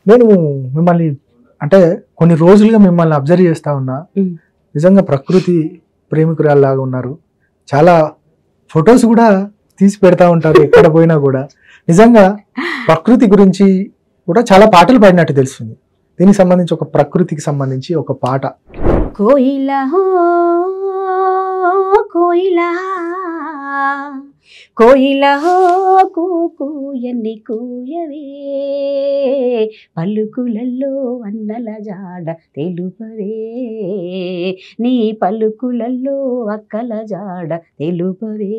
నేను మిమ్మల్ని అంటే కొన్ని రోజులుగా మిమ్మల్ని అబ్జర్వ్ చేస్తా ఉన్నా ఉమ్. నిజంగా ప్రకృతి ప్రేమికురాల్లాగా ఉన్నారు చాలా ఫొటోస్ కూడా తీసి పెడతా ఉంటారు ఎక్కడ పోయినా కూడా నిజంగా ప్రకృతి గురించి కూడా చాలా పాటలు పాడినట్టు తెలుస్తుంది దీనికి సంబంధించి ఒక ప్రకృతికి సంబంధించి ఒక పాట కోయిలా హో కోయిలా కోయిలా హో కూయని కూయవే పలుకులలో అన్నల జాడ తెలుపవే నీ పలుకులలో అక్కల జాడ తెలుపవే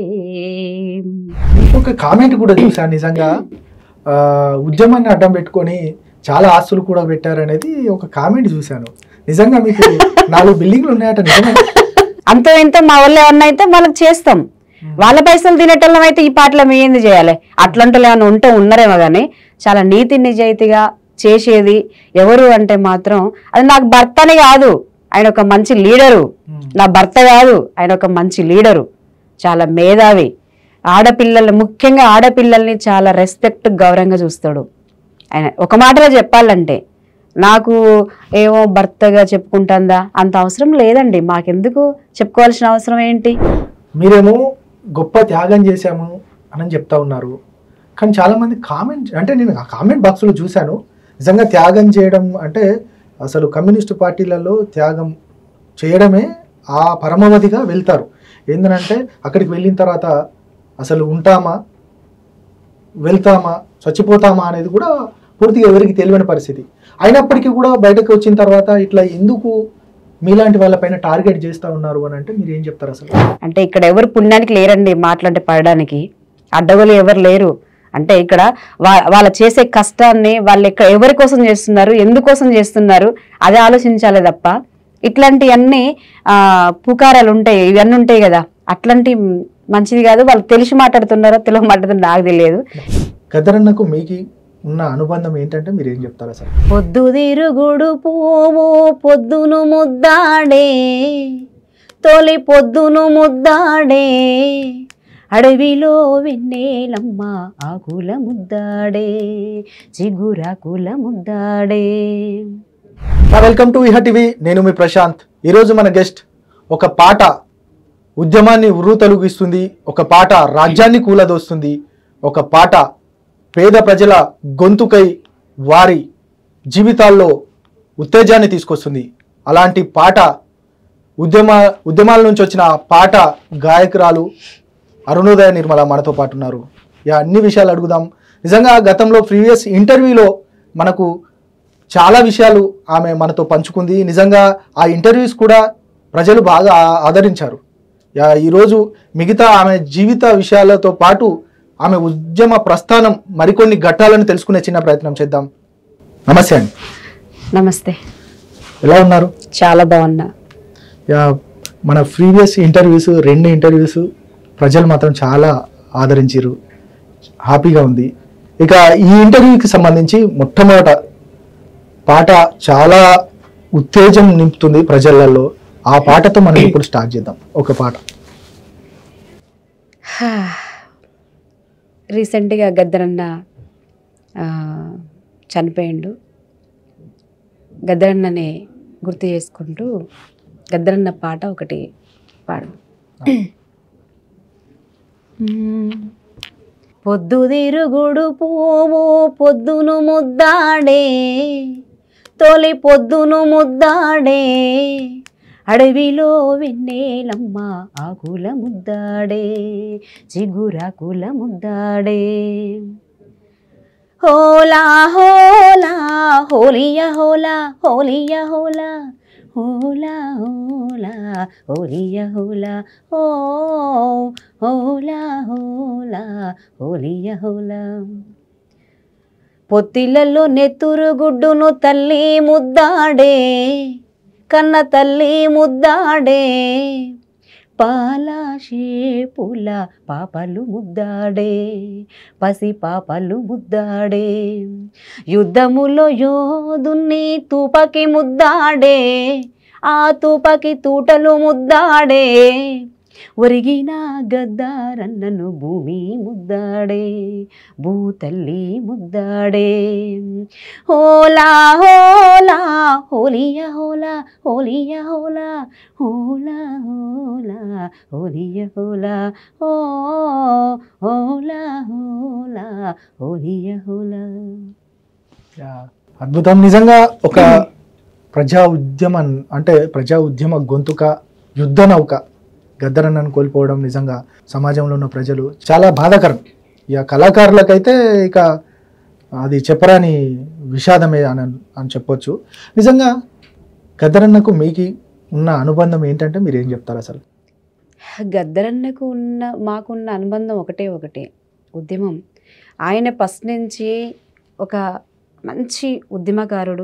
ఒక కామెంట్ కూడా చూసాను నిజంగా ఆ, ఉద్యమాన్ని అడ్డం పెట్టుకొని చాలా ఆస్తులు కూడా పెట్టారనేది ఒక కామెంట్ చూశాను నిజంగా మీకు నాలుగు బిల్డింగ్లు ఉన్నాయట నిజమే అంత ఇంత మా వాళ్ళు ఏమన్నా అయితే వాళ్ళకి చేస్తాం వాళ్ళ పైసలు తినేటోళ్ళం అయితే ఈ పాటలో మేము ఏంది చేయాలి అట్లాంటి ఏమైనా ఉంటే ఉన్నారేమో కానీ చాలా నీతి నిజాయితీగా చేసేది ఎవరు అంటే మాత్రం అది నాకు భర్తని కాదు ఆయన ఒక మంచి లీడరు నా భర్త కాదు ఆయన ఒక మంచి లీడరు చాలా మేధావి ఆడపిల్లలు ముఖ్యంగా ఆడపిల్లల్ని చాలా రెస్పెక్ట్ గౌరవంగా చూస్తాడు ఆయన ఒక మాటలో చెప్పాలంటే నాకు ఏమో భర్తగా చెప్పుకుంటుందా అంత అవసరం లేదండి మాకెందుకు చెప్పుకోవాల్సిన అవసరం ఏంటి మీరేమో గొప్ప త్యాగం చేశాము అని చెప్తా ఉన్నారు కానీ చాలా మంది కామెంట్ అంటే నేను ఆ కామెంట్ బాక్స్లో చూశాను నిజంగా త్యాగం చేయడం అంటే అసలు కమ్యూనిస్టు పార్టీలలో త్యాగం చేయడమే ఆ పరమావధిగా వెళ్తారు ఏంటంటే అక్కడికి వెళ్ళిన తర్వాత అసలు ఉంటామా వెళ్తామా చచ్చిపోతామా అనేది కూడా పూర్తిగా ఎవరికి తెలియని పరిస్థితి అయినప్పటికీ కూడా బయటకు వచ్చిన తర్వాత ఇట్లా ఎందుకు మీలాంటి వాళ్ళపైన టార్గెట్ చేస్తూ ఉన్నారు అని అంటే మీరు ఏం చెప్తారు అసలు అంటే ఇక్కడ ఎవరు పుణ్యానికి లేరండి మాట్లాంటి పడడానికి అడ్డగోలు ఎవరు లేరు అంటే ఇక్కడ వా- వాళ్ళ చేసే కష్టాన్ని వాళ్ళు ఇక్కడ ఎవరి కోసం చేస్తున్నారు ఎందుకోసం చేస్తున్నారు అదే ఆలోచించాలి తప్ప ఇట్లాంటివన్నీ ఆ, పుకారాలు ఉంటాయి ఇవన్నీ ఉంటాయి కదా అట్లాంటి మంచిది కాదు వాళ్ళు తెలిసి మాట్లాడుతున్నారో తెలియ మాట్లాడుతున్నారో నాకు తెలియదు గద్దరన్నకు మీకు ఉన్న అనుబంధం ఏంటంటే మీరు ఏం చెప్తారు అసలు పొద్దు తిరుగుడు పువ్వు పొద్దును ముద్దాడే తొలి పొద్దును ముద్దాడే అడవిలో వెన్నెలమ్మ ఆకుల ముద్దాడే చిగురాకుల ముద్దాడే వెల్కమ్ టు ఇహ టీవీ నేను మీ ప్రశాంత్ ఈరోజు మన గెస్ట్ ఒక పాట ఉద్యమాన్ని ఉర్రు తొలగిస్తుంది ఒక పాట రాజ్యాన్ని కూలదోస్తుంది ఒక పాట పేద ప్రజల గొంతుకై వారి జీవితాల్లో ఉత్తేజాన్ని తీసుకొస్తుంది అలాంటి పాట ఉద్యమ ఉద్యమాల నుంచి వచ్చిన ఆ పాట గాయకురాలు అరుణోదయ నిర్మల మనతో పాటు ఉన్నారు యా అన్ని విషయాలు అడుగుదాం నిజంగా గతంలో ప్రీవియస్ ఇంటర్వ్యూలో మనకు చాలా విషయాలు ఆమె మనతో పంచుకుంది నిజంగా ఆ ఇంటర్వ్యూస్ కూడా ప్రజలు బాగా ఆ- ఆదరించారు యా ఈరోజు మిగతా ఆమె జీవిత విషయాలతో పాటు ఆమె ఉద్యమ ప్రస్థానం మరికొన్ని ఘట్టాలను తెలుసుకునే చిన్న ప్రయత్నం చేద్దాం నమస్తే అండి నమస్తే ఎలా ఉన్నారు చాలా బాగున్నా యా మన ప్రీవియస్ ఇంటర్వ్యూస్ రెండు ఇంటర్వ్యూస్ ప్రజలు మాత్రం చాలా ఆదరించారు హ్యాపీగా ఉంది ఇక ఈ ఇంటర్వ్యూకి సంబంధించి మొట్టమొదట పాట చాలా ఉత్తేజం నింపుతుంది ప్రజలలో ఆ పాటతో మనం ఇప్పుడు స్టార్ట్ చేద్దాం ఒక పాట రీసెంట్గా గద్దరన్న ఆ, చనిపోయిండు గద్దరన్నని గుర్తు చేసుకుంటూ గద్దరన్న పాట ఒకటి పాడు పొద్దు తిరుగుడు పువ్వు పొద్దును ముద్దాడే తొలి పొద్దును ముద్దాడే అడవిలో వెన్నెలమ్మ ఆకుల ముద్దాడే చిగురాకుల ముద్దాడే హోలా హోలా హోలియ హోలా హోలియ హోలా హోలా హోలా హోలియ హోలా హో హోలా హోలా హోలియ హోలా పొత్తిళ్ళలో నెత్తురు గుడ్డును తల్లి ముద్దాడే కన్న తల్లి ముద్దాడే పాలాషేపుల పాపలు ముద్దాడే పసి పాపలు ముద్దాడే యుద్ధములో యోధుని తూపకి ముద్దాడే ఆ తూపకి తూటలు ముద్దాడే ఒరిగిన గద్దారన్నను భూమి ముద్దాడే భూతల్లి ముద్దాడే హోలా హోలా హోలియ హోలా హోలియ హోలా హోలా హోలా హోలియ హోలా ఓ హోలా హోలా హోలియ హోలా యా, అద్భుతం నిజంగా ఒక ప్రజా ఉద్యమం అంటే ప్రజా ఉద్యమ గొంతుక యుద్ధ నౌక గద్దరన్నను కోల్పోవడం నిజంగా సమాజంలో ఉన్న ప్రజలు చాలా బాధాకరం ఇక కళాకారులకైతే ఇక అది చెప్పరాని విషాదమే అని అని చెప్పొచ్చు నిజంగా గద్దరన్నకు మీకు ఉన్న అనుబంధం ఏంటంటే మీరు ఏం చెప్తారు అసలు గద్దరన్నకు ఉన్న మాకున్న అనుబంధం ఒకటే ఒకటే ఉద్యమం ఆయన ఫస్ట్ నుంచి ఒక మంచి ఉద్యమకారుడు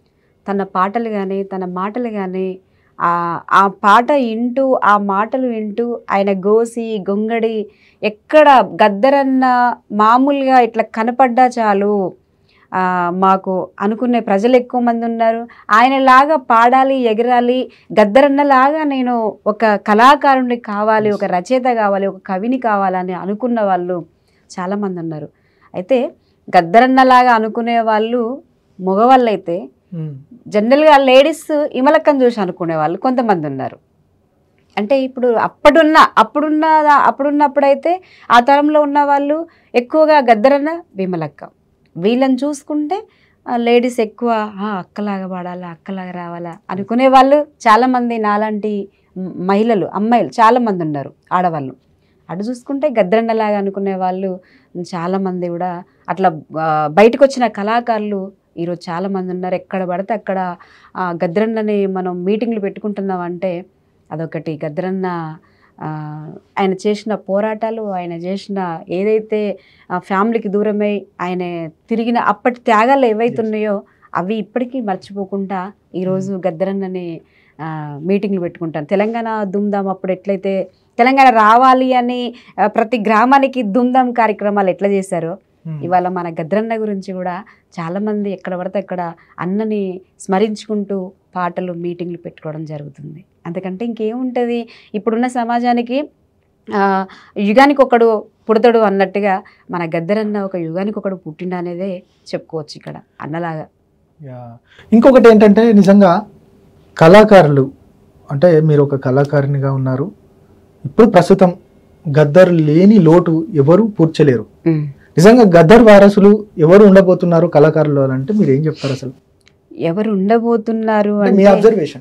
తన పాటలు కానీ తన మాటలు కానీ ఆ ఆ పాట వింటూ ఆ మాటలు వింటూ ఆయన గోసి గొంగడి ఎక్కడ గద్దరన్న మామూలుగా ఇట్లా కనపడ్డా చాలు ఆ, మాకు అనుకునే ప్రజలు ఎక్కువ మంది ఉన్నారు ఆయనలాగా పాడాలి ఎగరాలి గద్దరన్నలాగా నేను ఒక కళాకారుని కావాలి ఒక రచయిత కావాలి ఒక కవిని కావాలని అనుకున్న వాళ్ళు చాలామంది ఉన్నారు అయితే గద్దరన్నలాగా అనుకునే వాళ్ళు మగవాళ్ళు అయితే జనరల్గా లేడీస్ ఇమలక్కని చూసి అనుకునే వాళ్ళు కొంతమంది ఉన్నారు అంటే ఇప్పుడు అప్పుడున్న అప్పుడున్న అప్పుడున్నప్పుడైతే ఆ తరంలో ఉన్న వాళ్ళు ఎక్కువగా గద్దరన్న విమలక్క వీళ్ళని చూసుకుంటే లేడీస్ ఎక్కువ "ఆ, అక్కలాగా పాడాలా అక్కలాగా రావాలా అనుకునే వాళ్ళు చాలామంది నాలాంటి మ్, మహిళలు అమ్మాయిలు చాలామంది ఉన్నారు ఆడవాళ్ళు అటు చూసుకుంటే గద్దరన్నలాగా అనుకునే వాళ్ళు చాలామంది కూడా అట్లా ఆ, బయటకు వచ్చిన కళాకారులు ఈరోజు చాలామంది ఉన్నారు ఎక్కడ పడితే అక్కడ ఆ, గద్దరన్నని మనం మీటింగ్లు పెట్టుకుంటున్నాం అంటే అదొకటి గద్దరన్న ఆ, ఆయన చేసిన పోరాటాలు ఆయన చేసిన ఏదైతే ఆ, ఫ్యామిలీకి దూరమై ఆయన తిరిగిన అప్పటి త్యాగాలు ఏవైతే ఉన్నాయో అవి ఇప్పటికీ మర్చిపోకుండా ఈరోజు గద్దరన్నని ఆ, మీటింగ్లు పెట్టుకుంటాను తెలంగాణ దుమ్దాం అప్పుడు ఎట్లయితే తెలంగాణ రావాలి అని ఆ, ప్రతి గ్రామానికి దుమ్దాం కార్యక్రమాలు ఎట్లా చేశారో ఇవాళ మన గద్రన్న గురించి కూడా చాలామంది ఎక్కడ పడితే అక్కడ అన్నని స్మరించుకుంటూ పాటలు మీటింగ్లు పెట్టుకోవడం జరుగుతుంది అంతకంటే ఇంకేముంటుంది ఇప్పుడున్న సమాజానికి ఆ, యుగానికి ఒకడు పుడతాడు అన్నట్టుగా మన గద్దరన్న ఒక యుగానికి ఒకడు పుట్టిండ అనేదే చెప్పుకోవచ్చు ఇక్కడ అన్నలాగా యా. ఇంకొకటి ఏంటంటే నిజంగా కళాకారులు అంటే మీరు ఒక కళాకారునిగా ఉన్నారు ఇప్పుడు ప్రస్తుతం గద్దర్ లేని లోటు ఎవరు పూడ్చలేరు నిజంగా గద్దర్ వారసులు ఎవరు ఉండబోతున్నారు కళాకారులు అని అంటే మీరు ఏం చెప్తారు అసలు ఎవరు ఉండబోతున్నారు అంటే మీ అంటే అబ్జర్వేషన్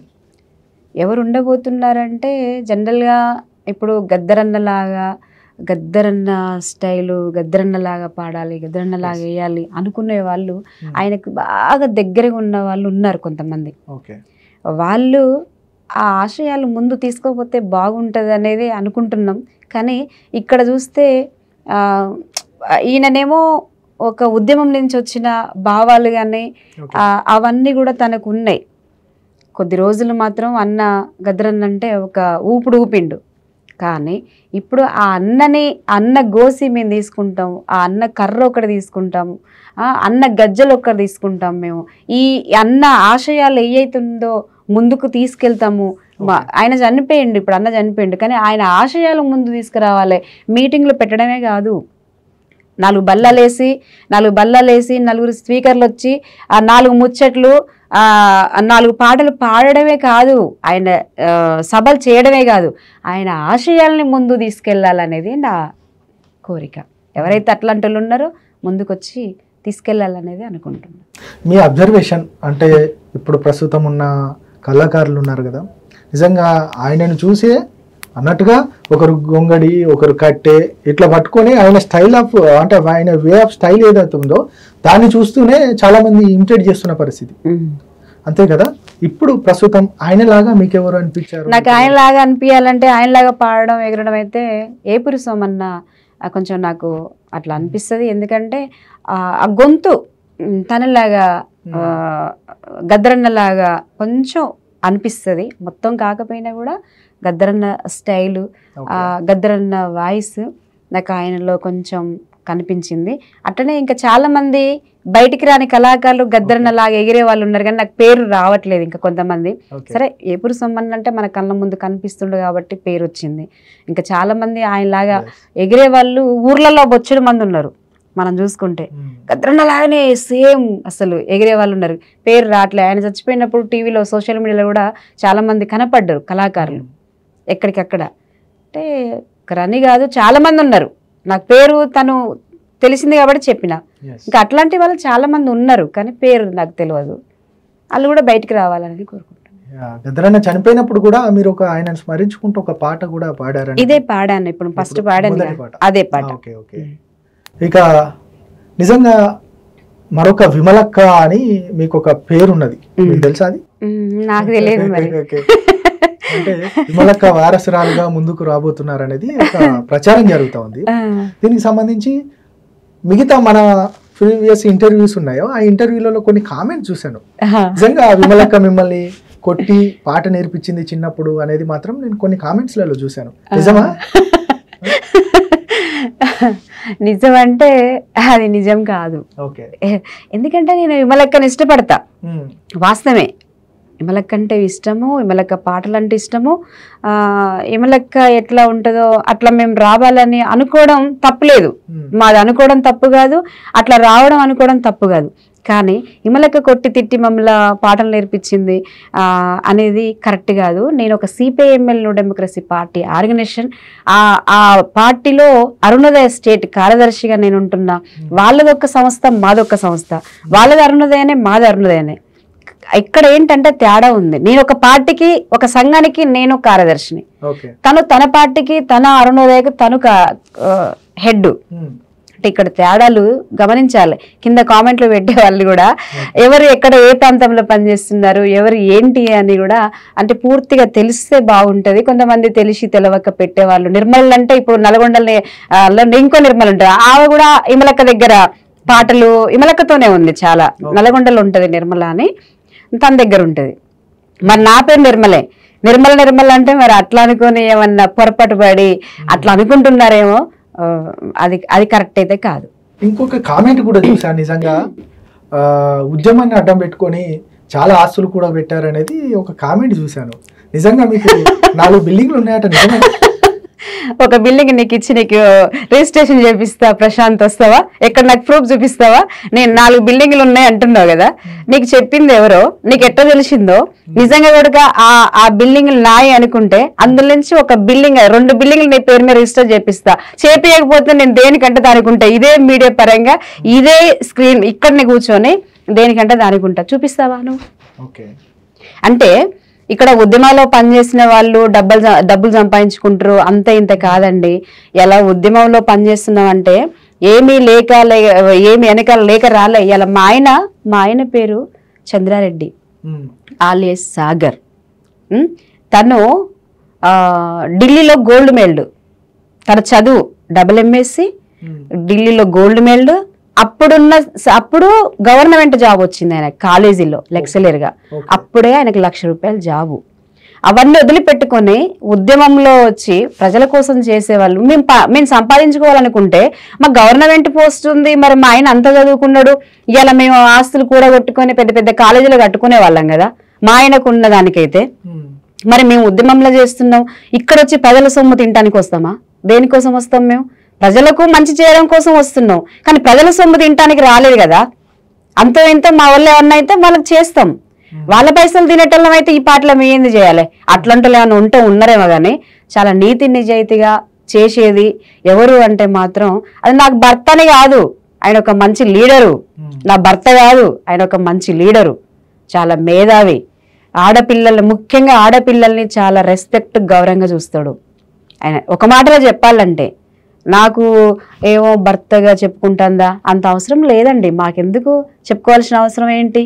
ఎవరు ఉండబోతున్నారంటే జనరల్గా ఇప్పుడు గద్దరన్నలాగా గద్దరన్న స్టైలు గద్దరన్నలాగా పాడాలి గద్దరన్నలాగా వేయాలి అనుకునే వాళ్ళు ఆయనకు బాగా దగ్గరగా ఉన్న వాళ్ళు ఉన్నారు కొంతమంది ఓకే వాళ్ళు ఆ ఆశయాలు ముందు తీసుకోకపోతే బాగుంటుంది అనేది అనుకుంటున్నాం కానీ ఇక్కడ చూస్తే ఆ, ఈయననేమో ఒక ఉద్యమం నుంచి వచ్చిన భావాలు కానీ ఆ, అవన్నీ కూడా తనకు ఉన్నాయి కొద్ది రోజులు మాత్రం అన్న గద్రన్న అంటే ఒక ఊపుడు ఊపిండు కానీ ఇప్పుడు ఆ అన్నని అన్న గోసి మేము తీసుకుంటాం ఆ అన్న కర్ర ఒకటి తీసుకుంటాము ఆ అన్న గజ్జలు ఒకటి తీసుకుంటాం మేము ఈ అన్న ఆశయాలు ఏవైతుందో ముందుకు తీసుకెళ్తాము మా- ఆయన చనిపోయిండు ఇప్పుడు అన్న చనిపోయిండు కానీ ఆయన ఆశయాలు ముందు తీసుకురావాలి మీటింగ్లు పెట్టడమే కాదు నాలుగు బల్లలేసి నాలుగు బల్లలేసి నలుగురు స్పీకర్లు వచ్చి ఆ నాలుగు ముచ్చట్లు ఆ ఆ నాలుగు పాటలు పాడడమే కాదు ఆయన ఆ, సభలు చేయడమే కాదు ఆయన ఆశయాల్ని ముందు తీసుకెళ్లాలనేది నా కోరిక ఎవరైతే అట్లాంటి వాళ్ళు ఉన్నారో ముందుకొచ్చి తీసుకెళ్లాలనేది అనుకుంటున్నాను మీ అబ్జర్వేషన్ అంటే ఇప్పుడు ప్రస్తుతం ఉన్న కళాకారులు ఉన్నారు కదా నిజంగా ఆయనను చూసే అన్నట్టుగా ఒకరు గొంగడి ఒకరు కట్టె ఇట్లా పట్టుకొని ఆయన స్టైల్ ఆఫ్ అంటే ఆయన వే ఆఫ్ స్టైల్ ఏదైతే ఉందో దాన్ని చూస్తూనే చాలా మంది ఇమిటేట్ చేస్తున్న పరిస్థితి అంతే కదా ఇప్పుడు ప్రస్తుతం ఆయనలాగా మీకెవరు అనిపించారు నాకు ఆయనలాగా అనిపించాలంటే ఆయనలాగా పాడడం ఎగరడం అయితే ఏ పురుషమన్న ఆ, కొంచెం నాకు అట్లా అనిపిస్తుంది ఎందుకంటే ఆ ఆ గొంతు ఉమ్, తనలాగా ఆ, గద్దరన్నలాగా కొంచెం అనిపిస్తుంది మొత్తం కాకపోయినా కూడా గద్దరన్న స్టైలు Okay. ఆ గద్దరన్న వాయిస్ నాకు ఆయనలో కొంచెం కనిపించింది అట్లనే ఇంకా చాలా మంది బయటికి రాని కళాకారులు గద్దరనలాగా ఎగిరే వాళ్ళు ఉన్నారు కానీ నాకు పేరు రావట్లేదు ఇంకా కొంతమంది ఓకే సరే ఏపురు సమ్మన్ అంటే మన కళ్ళ ముందు కనిపిస్తుండు కాబట్టి పేరు వచ్చింది ఇంకా చాలా మంది ఆయనలాగా ఎగిరే వాళ్ళు ఊర్లలో బొచ్చుడు మంది ఉన్నారు మనం చూసుకుంటే మ్మ్. గద్రన్నలాగానే సేమ్ అసలు ఎగిరే వాళ్ళు ఉన్నారు పేరు రావట్లే ఆయన చచ్చిపోయినప్పుడు టీవీలో సోషల్ మీడియాలో కూడా చాలా మంది కనపడ్డారు కళాకారులు ఎక్కడికక్కడ అంటే రని కాదు చాలా మంది ఉన్నారు నాకు పేరు తను తెలిసింది కాబట్టి చెప్పిన Yes. ఇంకా అట్లాంటి వాళ్ళు చాలా మంది ఉన్నారు కానీ పేరు నాకు తెలియదు వాళ్ళు కూడా బయటికి రావాలని కోరుకుంటున్నాను యా, గద్దరన్న చనిపోయినప్పుడు కూడా మీరు ఒక ఆయన స్మరించుకుంటూ ఒక పాట కూడా పాడారని ఇదే పాడాను ఇప్పుడు ఫస్ట్ ఇప్పుడు పాడాను మొదటి కదా. పాట. అదే పాట ఓకే ఓకే ఇక నిజంగా మరొక విమలక్క అని మీకు ఒక పేరున్నది మ్మ్. మీకు తెలుసా అది ఉమ్, నాకు తెలియదు మరి ఓకే. అంటే విమలక్క వారసురాలుగా ముందుకు రాబోతున్నారు అనేది ఒక ప్రచారం జరుగుతా ఉంది ఆ, దీనికి సంబంధించి మిగతా మన ప్రీవియస్ ఇంటర్వ్యూస్ ఉన్నాయో ఆ ఇంటర్వ్యూలలో కొన్ని కామెంట్స్ చూశాను ఆహా. నిజంగా ఆ విమలక్క మిమ్మల్ని కొట్టి పాట నేర్పించింది చిన్నప్పుడు అనేది మాత్రం నేను కొన్ని కామెంట్స్లలో చూశాను నిజమా నిజం అంటే అది నిజం కాదు ఓకే ఏ- ఎందుకంటే నేను విమలక్కని ఇష్టపడతా మ్మ్. వాస్తవమే విమలక్క అంటే ఇష్టము విమలక్క పాటలు అంటే ఇష్టము ఆ, విమలక్క ఎట్లా ఉంటుందో అట్లా మేము రావాలని అనుకోవడం తప్పులేదు మ్మ్. మాది అనుకోవడం తప్పు కాదు అట్లా రావడం అనుకోవడం తప్పు కాదు కానీ విమలక్క కొట్టి తిట్టి మమ్మల్ని పాటలు నేర్పించింది ఆ, అనేది కరెక్ట్ కాదు నేను ఒక CPIML new democracy party organisation ఆ ఆ పార్టీలో అరుణోదయ స్టేట్ కార్యదర్శిగా నేను ఉంటున్నా వాళ్ళది ఒక సంస్థ మాదొక సంస్థ వాళ్ళది అరుణోదయనే మాది అరుణోదయనే ఇక్కడ ఏంటంటే తేడా ఉంది నేను ఒక పార్టీకి ఒక సంఘానికి నేను కార్యదర్శిని ఓకే తను తన పార్టీకి తన అరుణోదయకి తను హెడ్ మ్మ్. అంటే ఇక్కడ తేడాలు గమనించాలి కింద కామెంట్లు పెట్టే వాళ్ళు కూడా ఎవరు ఎక్కడ ఏ ప్రాంతంలో పనిచేస్తున్నారు ఎవరు ఏంటి అని కూడా అంటే పూర్తిగా తెలిస్తే బాగుంటది కొంతమంది తెలిసి తెలవక పెట్టేవాళ్ళు నిర్మల్ అంటే ఇప్పుడు నల్గొండలే ఆ, లో ఇంకో నిర్మల్ ఉంటుంది ఆమె కూడా ఇమలక్క దగ్గర పాటలు ఇమలక్కతోనే ఉంది చాలా నల్గొండలో ఉంటది నిర్మల అని తన దగ్గర ఉంటది మరి నా పేరు నిర్మలే నిర్మల నిర్మల అంటే మరి అట్లా అనుకొని ఏమన్నా పొరపాటు పడి అట్లా అనుకుంటున్నారేమో ఆ, అది అది కరెక్ట్ అయితే కాదు ఇంకొక కామెంట్ కూడా చూసాను నిజంగా ఆ, ఉద్యమాన్ని అడ్డం పెట్టుకొని చాలా ఆస్తులు కూడా పెట్టారనేది ఒక కామెంట్ చూశాను నిజంగా మీకు నాలుగు బిల్డింగ్లు ఉన్నాయట నిజమే ఒక బిల్డింగ్ నీకు ఇచ్చి నీకు రిజిస్ట్రేషన్ చేపిస్తా ప్రశాంత్ వస్తావా ఎక్కడ నాకు ప్రూఫ్ చూపిస్తావా నేను నాలుగు బిల్డింగ్లు ఉన్నాయి అంటున్నావు కదా నీకు చెప్పింది ఎవరో నీకు ఎట్లా తెలిసిందో నిజంగా కూడా ఆ ఆ బిల్డింగ్ నాయి అనుకుంటే అందులో నుంచి ఒక బిల్డింగ్ రెండు బిల్డింగ్లు నీ పేరు మీద రిజిస్టర్ చేపిస్తా చేపియకపోతే నేను దేనికంటే దానికి ఉంటా ఇదే మీడియా పరంగా ఇదే స్క్రీన్ ఇక్కడనే కూర్చొని దేనికంటే దానికి ఉంటా చూపిస్తావా నువ్వు ఓకే అంటే ఇక్కడ ఉద్యమాల్లో పనిచేసిన వాళ్ళు డబ్బులు జ- డబ్బులు సంపాదించుకుంటారు అంత ఇంత కాదండి ఎలా ఉద్యమంలో పనిచేస్తున్నామంటే ఏమీ లేక లే ఏమి వెనకాల లేక రాలే ఇలా మా ఆయన మా ఆయన పేరు చంద్రారెడ్డి మ్మ్. ఆలియస్ సాగర్ ఉమ్, తను ఆ, ఢిల్లీలో గోల్డ్ మెడల్ తన చదువు డబుల్ ఎంఎస్సి మ్మ్. ఢిల్లీలో గోల్డ్ మెడల్ అప్పుడున్న అప్పుడు గవర్నమెంట్ జాబ్ వచ్చింది ఆయన కాలేజీలో లెక్చరర్ గా Okay. అప్పుడే ఆయనకు లక్ష రూపాయల జాబు అవన్నీ వదిలిపెట్టుకొని ఉద్యమంలో వచ్చి ప్రజల కోసం చేసేవాళ్ళు మేము ప- మేము సంపాదించుకోవాలనుకుంటే మా గవర్నమెంట్ పోస్ట్ ఉంది మరి మా ఆయన అంత చదువుకున్నాడు ఇలా మేము ఆస్తులు కూడా కొట్టుకొని పెద్ద పెద్ద కాలేజీలో కట్టుకునే వాళ్ళం కదా మా ఆయనకు ఉన్న దానికైతే మ్మ్. మరి మేము ఉద్యమంలో చేస్తున్నాం ఇక్కడ వచ్చి ప్రజల సొమ్ము తినడానికి వస్తామా దేనికోసం వస్తాం మేము ప్రజలకు మంచి చేయడం కోసం వస్తున్నాం కానీ ప్రజల సొమ్ము తినడానికి రాలేదు కదా అంత ఇంత మా వాళ్ళు ఏమన్నా అయితే వాళ్ళకి చేస్తాం వాళ్ళ పైసలు తినేటోళ్ళం అయితే ఈ పాటలో మేము ఏంది చేయాలి అట్లాంటి ఏమైనా ఉంటే ఉన్నారేమో కానీ చాలా నీతి నిజాయితీగా చేసేది ఎవరు అంటే మాత్రం అది నాకు భర్తని కాదు ఆయన ఒక మంచి లీడరు నా భర్త కాదు ఆయన ఒక మంచి లీడరు చాలా మేధావి ఆడపిల్లలు ముఖ్యంగా ఆడపిల్లల్ని చాలా రెస్పెక్ట్ గౌరవంగా చూస్తాడు ఆయన ఒక మాటలో చెప్పాలంటే నాకు ఏమో భర్తగా చెప్పుకుంటుందా అంత అవసరం లేదండి మాకెందుకు చెప్పుకోవాల్సిన అవసరం ఏంటి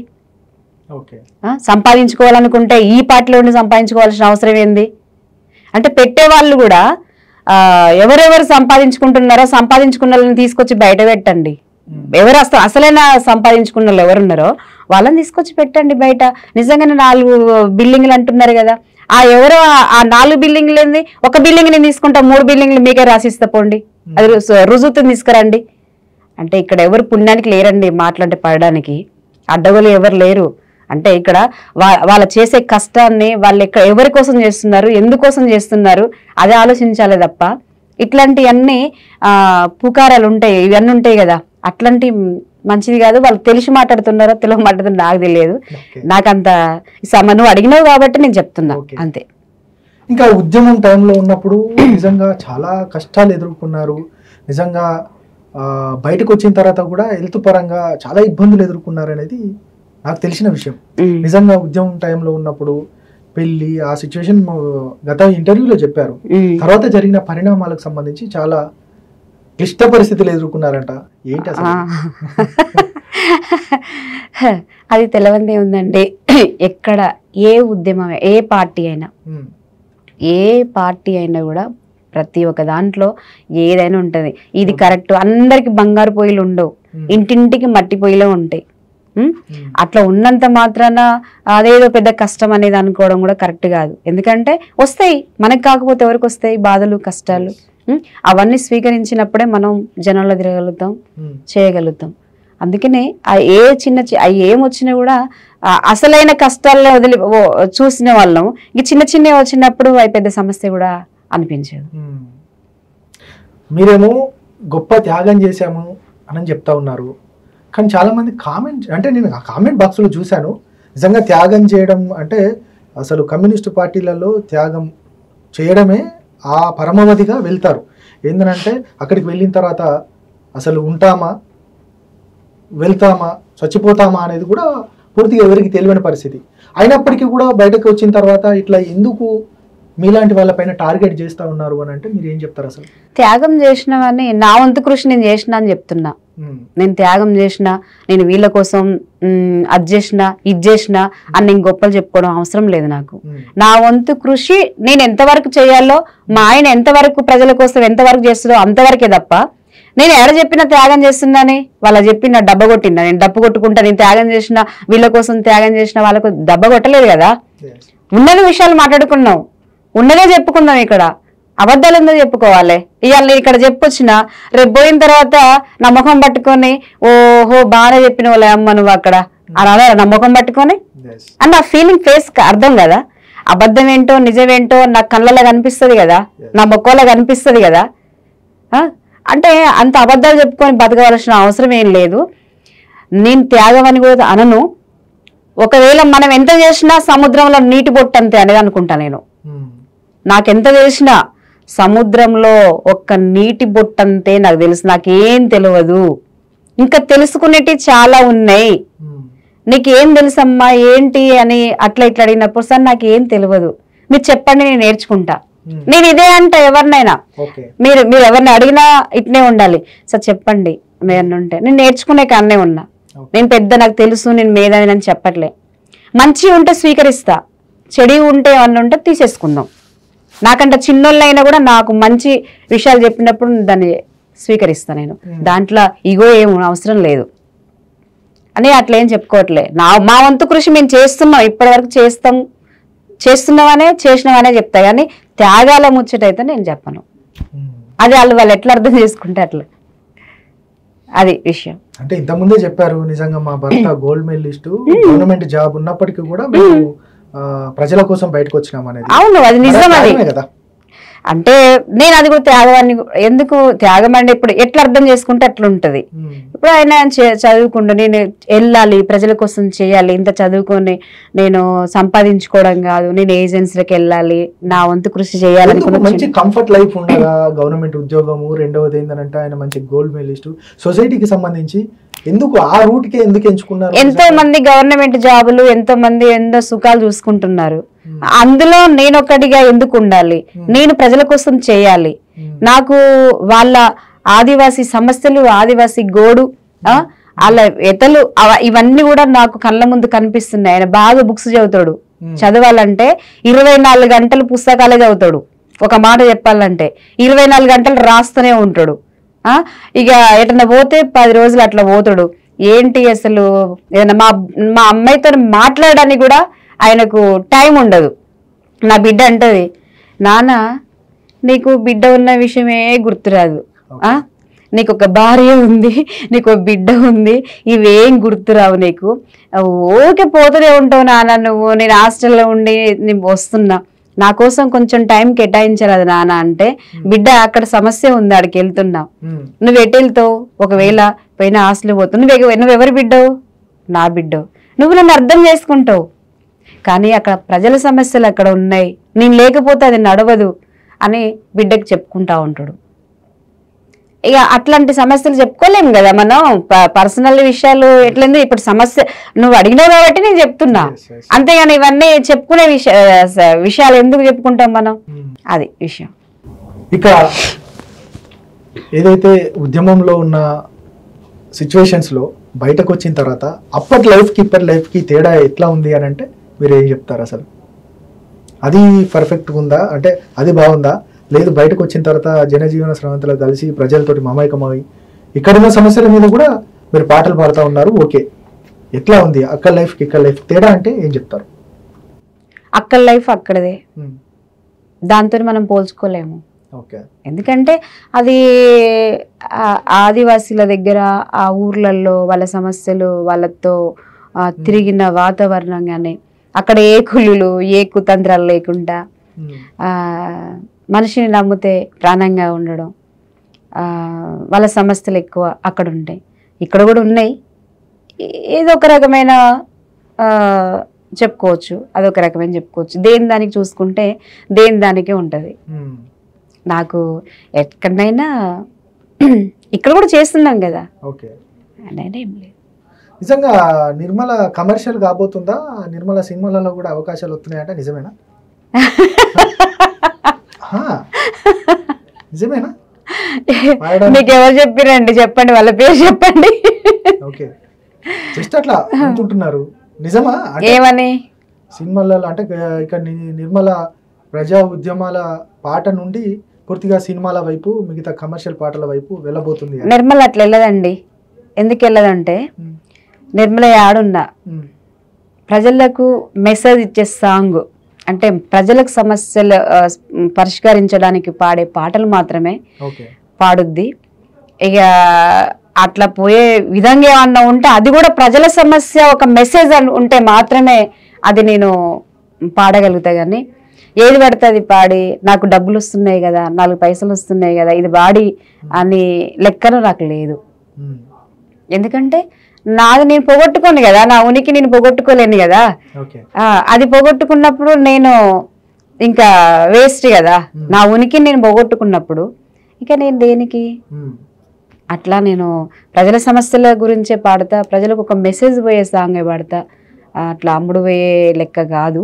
ఓకే ఆ, సంపాదించుకోవాలనుకుంటే ఈ పార్టీలో ఉండి సంపాదించుకోవాల్సిన అవసరం ఏంది అంటే పెట్టే వాళ్ళు కూడా ఆ, ఎవరెవరు సంపాదించుకుంటున్నారో సంపాదించుకున్న వాళ్ళని తీసుకొచ్చి బయట పెట్టండి ఎవరు అసలు అసలైన సంపాదించుకున్న వాళ్ళు ఎవరున్నారో వాళ్ళని తీసుకొచ్చి పెట్టండి బయట నిజంగానే నాలుగు బిల్డింగ్లు అంటున్నారు కదా ఆ ఎవరో ఆ- ఆ నాలుగు బిల్డింగ్లు ఏంది ఒక బిల్డింగ్ నేను తీసుకుంటా మూడు బిల్డింగ్లు మీకే రాసిస్తా పోండి అది రు- రుజువుతో తీసుకురండి అంటే ఇక్కడ ఎవరు పుణ్యానికి లేరండి మాట్లాంటే పడడానికి అడ్డగోలు ఎవరు లేరు అంటే ఇక్కడ వా- వాళ్ళ చేసే కష్టాన్ని వాళ్ళు ఎక్కడ ఎవరి కోసం చేస్తున్నారు ఎందుకోసం చేస్తున్నారు అది ఆలోచించాలి తప్ప ఇట్లాంటివన్నీ ఆ పుకారాలు ఉంటాయి ఇవన్నీ ఉంటాయి కదా అట్లాంటి మంచిది కాదు వాళ్ళు తెలిసి మాట్లాడుతున్నారో తెలియక మాట్లాడుతున్నారో నాకు తెలియదు ఓకే. నాకంత సమ నువ్వు అడిగినావు కాబట్టి నేను చెప్తున్నా ఓకే. అంతే ఇంకా ఉద్యమం టైంలో ఉన్నప్పుడు నిజంగా చాలా కష్టాలు ఎదుర్కొన్నారు నిజంగా ఆ, బయటకు వచ్చిన తర్వాత కూడా హెల్త్ పరంగా చాలా ఇబ్బందులు ఎదుర్కొన్నారు అనేది నాకు తెలిసిన విషయం ఉమ్. నిజంగా ఉద్యమం టైంలో ఉన్నప్పుడు పెళ్లి ఆ సిచ్యువేషన్ గత ఇంటర్వ్యూలో చెప్పారు ఉమ్. తర్వాత జరిగిన పరిణామాలకు సంబంధించి చాలా క్లిష్ట పరిస్థితులు ఎదుర్కొన్నారంట ఏంటి అసలు ఆ. అది తెలవందే ఉందండి ఎక్కడ ఏ ఉద్యమం ఏ పార్టీ అయినా ఉమ్, ఏ పార్టీ అయినా కూడా ప్రతి ఒక్క దాంట్లో ఏదైనా ఉంటది ఇది కరెక్ట్ అందరికి బంగారు పొయ్యిలు ఉండవు ఉమ్, ఇంటింటికి మట్టి పొయ్యిలే ఉంటాయి ఉమ్? ఉమ్, అట్లా ఉన్నంత మాత్రాన అదేదో పెద్ద కష్టం అనేది అనుకోవడం కూడా కరెక్ట్ కాదు ఎందుకంటే వస్తాయి మనకు కాకపోతే ఎవరికి వస్తాయి బాధలు కష్టాలు ఉమ్? అవన్నీ స్వీకరించినప్పుడే మనం జనంలో తిరగలుగుతాం ఉమ్, చేయగలుగుతాం అందుకనే ఆ ఏ చిన్న చి- ఆ ఏం వచ్చినా కూడా ఆ అసలైన కష్టాల్లో వదిలి ఓ- చూసిన వాళ్ళం ఈ చిన్న చిన్నవి వచ్చినప్పుడు అవి పెద్ద సమస్య కూడా అనిపించదు ఉమ్. మీరేమో గొప్ప త్యాగం చేశాము అని చెప్తా ఉన్నారు కానీ చాలా మంది కామెంట్ అంటే నేను ఆ కామెంట్ బాక్స్లో చూశాను నిజంగా త్యాగం చేయడం అంటే అసలు కమ్యూనిస్టు పార్టీలలో త్యాగం చేయడమే ఆ పరమావధిగా వెళ్తారు ఏంటంటే అక్కడికి వెళ్ళిన తర్వాత అసలు ఉంటామా వెళ్తామా చచ్చిపోతామా అనేది కూడా పూర్తిగా ఎవరికి తెలియని పరిస్థితి అయినప్పటికీ కూడా బయటకు వచ్చిన తర్వాత ఇట్లా ఎందుకు మీలాంటి వాళ్ళపైన టార్గెట్ చేస్తా ఉన్నారు అని అంటే మీరు ఏం చెప్తారు అసలు త్యాగం చేసినవని నా వంతు కృషి నేను చేసిన అని చెప్తున్నా ఉమ్, నేను త్యాగం చేసిన నేను వీళ్ళ కోసం ఉమ్, అది చేసిన ఇది చేసిన అని నేను గొప్పలు చెప్పుకోవడం అవసరం లేదు నాకు ఉమ్, నా వంతు కృషి నేను ఎంతవరకు చేయాలో మా ఆయన ఎంతవరకు ప్రజల కోసం ఎంతవరకు చేస్తుందో అంతవరకే తప్ప నేను ఎక్కడ చెప్పిన త్యాగం చేస్తుందని వాళ్ళ చెప్పిన డబ్బ కొట్టిందా నేను డబ్బు కొట్టుకుంటా నేను త్యాగం చేసిన వీళ్ళ కోసం త్యాగం చేసిన వాళ్ళకు దెబ్బ కొట్టలేదు కదా yes. ఉన్నది విషయాలు మాట్లాడుకున్నాం ఉన్నదే చెప్పుకుందాం ఇక్కడ అబద్ధాలు ఎందుకు చెప్పుకోవాలి ఇవాళ నేను ఇక్కడ చెప్పొచ్చిన రేపు పోయిన తర్వాత నా ముఖం పట్టుకొని ఓహో బాగానే చెప్పిన వాళ్ళ అమ్మ నువ్వు అక్కడ అని అన్నారు నా ముఖం పట్టుకొని Yes. అండ్ ఆ ఫీలింగ్ ఫేస్ అర్థం కదా అబద్ధం ఏంటో నిజమేంటో నా కళ్ళలో కనిపిస్తుంది కదా నా మొక్కలో కనిపిస్తుంది కదా ఆ? అంటే అంత అబద్ధాలు చెప్పుకొని బతకవలసిన అవసరం ఏం లేదు నేను త్యాగం అని కూడా అనను ఒకవేళ మనం ఎంత చేసినా సముద్రంలో నీటి బొట్టు అంతే అనేది అనుకుంటా నేను ఉమ్, నాకెంత చేసినా సముద్రంలో ఒక్క నీటి బొట్టంతే నాకు తెలుసు నాకేం తెలియదు ఇంకా తెలుసుకునేటి చాలా ఉన్నాయి ఉమ్, నీకేం తెలుసమ్మా ఏంటి అని అట్లా ఇట్లా అడిగినప్పుడు సార్ నాకేం తెలియదు మీరు చెప్పండి నేను నేర్చుకుంటా ఉమ్, నేను ఇదే అంట ఎవరినైనా ఓకే మీరు మీరు ఎవరిని అడిగినా ఇట్నే ఉండాలి సార్ చెప్పండి మీరు ఉంటే నేను నేర్చుకునే కాన్నే ఉన్నా ఓకే. నేను పెద్ద నాకు తెలుసు నేను మేధావిని అని చెప్పట్లే మంచి ఉంటే స్వీకరిస్తా చెడి ఉంటే ఏమన్నా ఉంటే తీసేసుకుందాం నాకంటే చిన్నోళ్ళైనా కూడా నాకు మంచి విషయాలు చెప్పినప్పుడు దాన్ని స్వీకరిస్తా నేను Hmm. దాంట్లో ఇగో ఏం అవసరం లేదు అని అట్లా ఏం చెప్పుకోవట్లే నా మా వంతు కృషి మేము చేస్తున్నాం ఇప్పటివరకు చేస్తాం చేస్తున్నామనే చేసినామనే చెప్తా కానీ త్యాగాల ముచ్చటైతే నేను చెప్పను ఉమ్. అది వాళ్ళు వాళ్ళు ఎట్లా అర్థం చేసుకుంటే అట్లా అది విషయం అంటే ఇంతకుముందే చెప్పారు నిజంగా మా భర్త గోల్డ్ మెడలిస్ట్ గవర్నమెంట్ జాబ్ ఉన్నప్పటికీ కూడా మేము ఆ, ప్రజల కోసం బయటకు వచ్చినాం అనేది అవును అది నిజం అది త్యాగమే కదా అంటే నేను అది కూడా త్యాగాన్ని ఎందుకు త్యాగం అంటే ఇప్పుడు ఎట్లా అర్థం చేసుకుంటే అట్లా ఉంటది ఉమ్, ఇప్పుడు ఆయన చే- చదువుకుంటూ నేను వెళ్ళాలి ప్రజల కోసం చేయాలి ఇంత చదువుకొని నేను సంపాదించుకోవడం కాదు నేను ఏజెన్సీలకు వెళ్ళాలి నా వంతు కృషి ఎందుకు చేయాలనుకున్న మంచి కంఫర్ట్ లైఫ్ ఉండగా గవర్నమెంట్ ఉద్యోగము రెండవది ఏంటంటే ఆయన మంచి గోల్డ్ మెడలిస్ట్ సొసైటీకి సంబంధించి ఎందుకు ఆ రూట్ కి ఎందుకు ఎంచుకున్నారు ఎంతో మంది గవర్నమెంట్ జాబులు ఎంతో మంది ఎంతో సుఖాలు చూసుకుంటున్నారు అందులో నేను ఒకటిగా ఎందుకు ఉండాలి నేను ప్రజల కోసం చేయాలి ఉమ్, నాకు వాళ్ళ ఆదివాసీ సమస్యలు ఆదివాసీ గోడు ఆ, వాళ్ళ ఎతలు అవ- ఇవన్నీ కూడా నాకు కళ్ళ ముందు కనిపిస్తున్నాయి ఆయన బాగా బుక్స్ చదువుతాడు Hmm. చదవాలంటే ఇరవై నాలుగు గంటలు పుస్తకాలే చదువుతాడు ఒక మాట చెప్పాలంటే ఇరవై నాలుగు గంటలు రాస్తూనే ఉంటాడు ఆ ఇక ఎటన్నా పోతే పది రోజులు అట్లా పోతాడు ఏంటి అసలు ఏదైనా మా మా అమ్మాయితో మాట్లాడడానికి కూడా ఆయనకు టైం ఉండదు నా బిడ్డ అంటది నాన్న నీకు బిడ్డ ఉన్న విషయమే గుర్తురాదు ఆ నీకు ఒక భార్య ఉంది నీకు ఒక బిడ్డ ఉంది ఇవేం గుర్తురావు నీకు ఓకే పోతూనే ఉంటావు నాన్న నువ్వు నేను హాస్టల్లో ఉండి నేను వస్తున్నా నా కోసం కొంచెం టైం కేటాయించరాదు నాన్న అంటే బిడ్డ అక్కడ సమస్య ఉంది ఆడికి వెళ్తున్నా ఉమ్, నువ్వు ఎటు వెళ్తావు ఒకవేళ పోయిన హాస్టల్ పోతావు నువ్వు ఎగ- నువ్వు ఎవరి బిడ్డవు నా బిడ్డవు నువ్వు నన్ను అర్థం చేసుకుంటావు కానీ అక్కడ ప్రజల సమస్యలు అక్కడ ఉన్నాయి నేను లేకపోతే అది నడవదు అని బిడ్డకి చెప్పుకుంటా ఉంటాడు ఇక అట్లాంటి సమస్యలు చెప్పుకోలేము కదా మనం పర్సనల్ విషయాలు ఎట్లంది ఇప్పుడు సమస్య నువ్వు అడిగినావు కాబట్టి నేను చెప్తున్నా Yes, yes. అంతేగాని ఇవన్నీ చెప్పుకునే విషయ విషయాలు ఎందుకు చెప్పుకుంటాం మనం ఉమ్. అది విషయం ఇక ఏదైతే ఉద్యమంలో ఉన్న సిచ్యువేషన్స్ లో బయటకు వచ్చిన తర్వాత అప్పటి లైఫ్ కి ఇప్పటి లైఫ్ కి తేడా ఎట్లా ఉంది అని అంటే మీరు ఏం చెప్తారు అసలు అది పర్ఫెక్ట్ ఉందా అంటే అది బాగుందా లేదు బయటకు వచ్చిన తర్వాత జనజీవన స్రవంతులు కలిసి ప్రజలతోటి మమైకమై ఇక్కడున్న సమస్యల మీద కూడా మీరు పాటలు పాడుతూ ఉన్నారు ఓకే ఎట్లా ఉంది అక్కడ లైఫ్ కి ఇక్కడ లైఫ్ తేడా అంటే ఏం చెప్తారు అక్కడ లైఫ్ అక్కడదే దాంతో మనం పోల్చుకోలేము ఓకే ఎందుకంటే అది ఆ- ఆదివాసీల దగ్గర ఆ ఊర్లలో వాళ్ళ సమస్యలు వాళ్ళతో ఆ, తిరిగిన వాతావరణం కానీ అక్కడ ఏ కుళ్ళులు ఏ కుతంత్రాలు లేకుండా ఆ, మనిషిని నమ్మితే ప్రాణంగా ఉండడం ఆ, వాళ్ళ సమస్యలు ఎక్కువ అక్కడ ఉంటాయి ఇక్కడ కూడా ఉన్నాయి ఏ- ఏదో ఒక రకమైన ఆ, చెప్పుకోవచ్చు అదొక రకమైన చెప్పుకోవచ్చు దేని దానికి చూసుకుంటే దేని దానికే ఉంటుంది నాకు ఎక్కడైనా ఇక్కడ కూడా చేస్తున్నాం కదా ఓకే అనేది ఏం లేదు నిజంగా నిర్మల కమర్షియల్ కాబోతుందా నిర్మల సినిమాలలో కూడా అవకాశాలు వస్తున్నాయంట నిజమేనా హా, నిజమేనా పాడడానికి- మీకు ఎవరు చెప్పిరండి చెప్పండి వాళ్ళ పేరు చెప్పండి ఓకే జస్ట్ అట్లా అనుకుంటున్నారు నిజమా అంటే ఏమని సినిమాలలో అంటే ఇక ని- నిర్మల ప్రజా ఉద్యమాల పాట నుండి పూర్తిగా సినిమాల వైపు మిగతా కమర్షియల్ పాటల వైపు వెళ్ళబోతుంది అని. నిర్మల అట్లా వెళ్ళదండి ఎందుకు వెళ్ళదంటే ఉమ్, నిర్మల ఆడున్నా ఉమ్, ప్రజలకు మెసేజ్ ఇచ్చే సాంగ్ అంటే ప్రజలకు సమస్యలు ఆ, పరిష్కరించడానికి పాడే పాటలు మాత్రమే ఓకే పాడుద్ది ఇక అట్లా పోయే విధంగా ఏమన్నా ఉంటే అది కూడా ప్రజల సమస్య ఒక మెసేజ్ అని ఉంటే మాత్రమే అది నేను పాడగలుగుతా కానీ ఏది పడితే అది పాడి నాకు డబ్బులు వస్తున్నాయి కదా నాలుగు పైసలు వస్తున్నాయి కదా ఇది పాడి అని లెక్కన నాకు లేదు ఉమ్, ఎందుకంటే నాది నేను పోగొట్టుకోను కదా నా ఉనికి నేను పోగొట్టుకోలేను కదా ఓకే ఆ, అది పోగొట్టుకున్నప్పుడు నేను ఇంకా వేస్ట్ కదా నా ఉనికి నేను పోగొట్టుకున్నప్పుడు ఇక నేను దేనికి ఉమ్, అట్లా నేను ప్రజల సమస్యల గురించే పాడతా ప్రజలకు ఒక మెసేజ్ పోయే సాంగ్ పాడతా ఆ, అట్లా అమ్ముడు పోయే లెక్క కాదు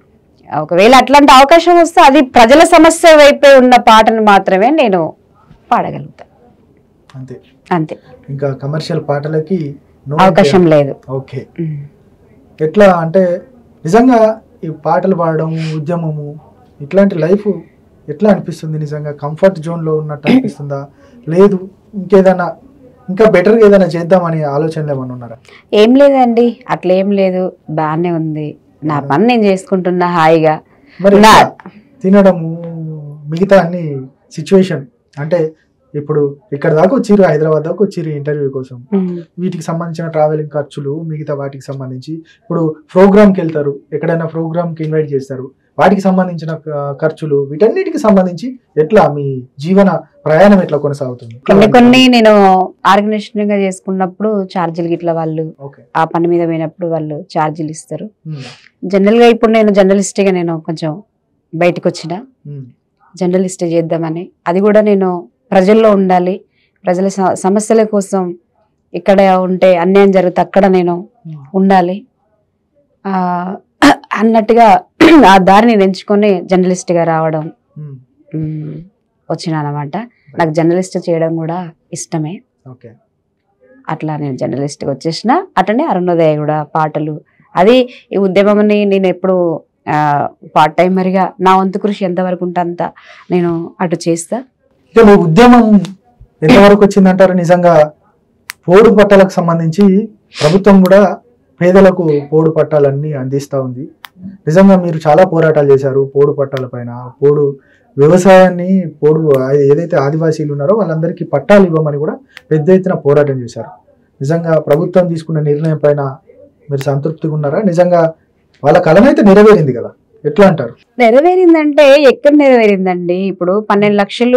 ఒకవేళ అట్లాంటి అవకాశం వస్తే అది ప్రజల సమస్య వైపే ఉన్న పాటను మాత్రమే నేను పాడగలుగుతా అంతే అంతే ఇంకా కమర్షియల్ పాటలకి no అవకాశం లేదు ఓకే ఉమ్. ఎట్లా అంటే నిజంగా ఈ పాటలు పాడడం ఉద్యమము ఇట్లాంటి లైఫ్ ఎట్లా అనిపిస్తుంది నిజంగా కంఫర్ట్ జోన్లో ఉన్నట్టు అనిపిస్తుందా లేదు ఇంకేదైనా ఇంకా బెటర్గా ఏదైనా చేద్దామని ఆలోచనలు ఏమైనా ఉన్నారా ఏం లేదండి అట్లా ఏం లేదు బాగానే ఉంది నా పని నేను చేసుకుంటున్నా హాయిగా మరి నా- ఎట్లా? తినడము మిగతా అన్ని సిచ్యువేషన్ అంటే ఇప్పుడు ఇక్కడ దాకా వచ్చిర్రు హైదరాబాద్ దాకా వచ్చిర్రు ఇంటర్వ్యూ కోసం ఉమ్. వీటికి సంబంధించిన ట్రావెలింగ్ ఖర్చులు మిగతా వాటికి సంబంధించి ఇప్పుడు ప్రోగ్రామ్కి వెళ్తారు ఎక్కడైనా ప్రోగ్రామ్కి ఇన్వైట్ చేస్తారు వాటికి సంబంధించిన ఆ, ఖర్చులు వీటన్నిటికి సంబంధించి ఎట్లా మీ జీవన ప్రయాణం ఎట్లా కొనసాగుతుంది కొన్ని కొన్ని నేను ఆర్గనైజేషన్ గా చేసుకున్నప్పుడు ఛార్జీలు గిట్ల వాళ్ళు ఓకే ఆ పని మీద పోయినప్పుడు వాళ్ళు ఛార్జీలు ఇస్తారు ఉమ్, జనరల్ గా ఇప్పుడు నేను జర్నలిస్ట్ గా నేను కొంచెం బయటకు వచ్చిన ఉమ్, జర్నలిస్ట్ చేద్దామని అది కూడా నేను ప్రజల్లో ఉండాలి ప్రజల స- సమస్యల కోసం ఇక్కడ ఉంటే అన్యాయం జరిగితే అక్కడ నేను ఉమ్, ఉండాలి ఆ, అన్నట్టుగా ఆ దారిని నేను ఎంచుకొని జర్నలిస్ట్గా రావడం ఉమ్, మ్, వచ్చినానమాట నాకు జర్నలిస్ట్ చేయడం కూడా ఇష్టమే ఓకే అట్లా నేను జర్నలిస్ట్గా వచ్చేసిన అట్లనే అరుణోదయ కూడా పాటలు అది ఈ ఉద్యమంని నేను ఎప్పుడు పార్ట్ టైమర్గా నా వంతు కృషి ఎంతవరకు ఉంటే అంత నేను అటు చేస్తా ఇక మీ ఉద్యమం ఎంతవరకు వచ్చిందంటారు నిజంగా పోడు పట్టాలకు సంబంధించి ప్రభుత్వం కూడా పేదలకు పోడు పట్టాలన్నీ అందిస్తూ ఉంది నిజంగా మీరు చాలా పోరాటాలు చేశారు పోడు పట్టాల పైన పోడు వ్యవసాయాన్ని పోడు ఆ- ఏదైతే ఆదివాసీలు ఉన్నారో వాళ్ళందరికీ పట్టాలు ఇవ్వమని కూడా పెద్ద ఎత్తున పోరాటం చేశారు నిజంగా ప్రభుత్వం తీసుకున్న నిర్ణయం పైన మీరు సంతృప్తిగా ఉన్నారా నిజంగా వాళ్ళ కళనైతే అయితే నెరవేరింది కదా ఎట్లా అంటారు నెరవేరిందంటే ఎక్కడ నెరవేరిందండి ఇప్పుడు పన్నెండు లక్షలు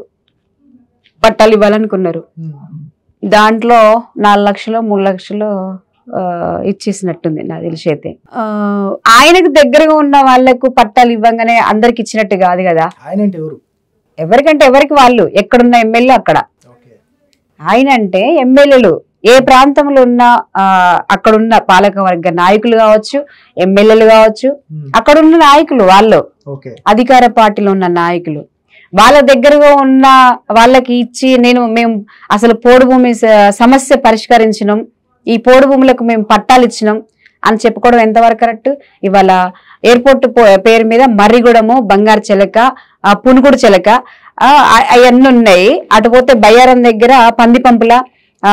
పట్టాలు ఇవ్వాలనుకున్నారు దాంట్లో నాలుగు లక్షలు మూడు లక్షలు ఆ, ఇచ్చేసినట్టుంది నాకు తెలిసి అయితే ఆ, ఆయనకు దగ్గరగా ఉన్న వాళ్ళకు పట్టాలు ఇవ్వగానే అందరికి ఇచ్చినట్టు కాదు కదా ఆయన అంటే ఎవరు ఎవరికంటే ఎవరికి వాళ్ళు ఎక్కడున్న ఎమ్మెల్యే అక్కడ ఆయన అంటే ఎమ్మెల్యేలు ఏ ప్రాంతంలో ఉన్న ఆ, అక్కడున్న పాలక వర్గ నాయకులు కావచ్చు ఎమ్మెల్యేలు కావచ్చు అక్కడున్న నాయకులు వాళ్ళు ఓకే అధికార పార్టీలో ఉన్న నాయకులు వాళ్ళ దగ్గరగా ఉన్న వాళ్ళకి ఇచ్చి నేను మేము అసలు పోడు భూమి స- సమస్య పరిష్కరించినాం ఈ పోడు భూములకు మేము పట్టాలు ఇచ్చినాం అని చెప్పుకోవడం ఎంతవరకు కరెక్ట్ ఇవాళ ఎయిర్పోర్ట్ పో- పేరు మీద మర్రిగూడెము బంగారు చిలక ఆ, పునుగుడు చిలక అవన్నీ ఉన్నాయి అటు పోతే బయ్యారం దగ్గర పంది పంపుల ఆ,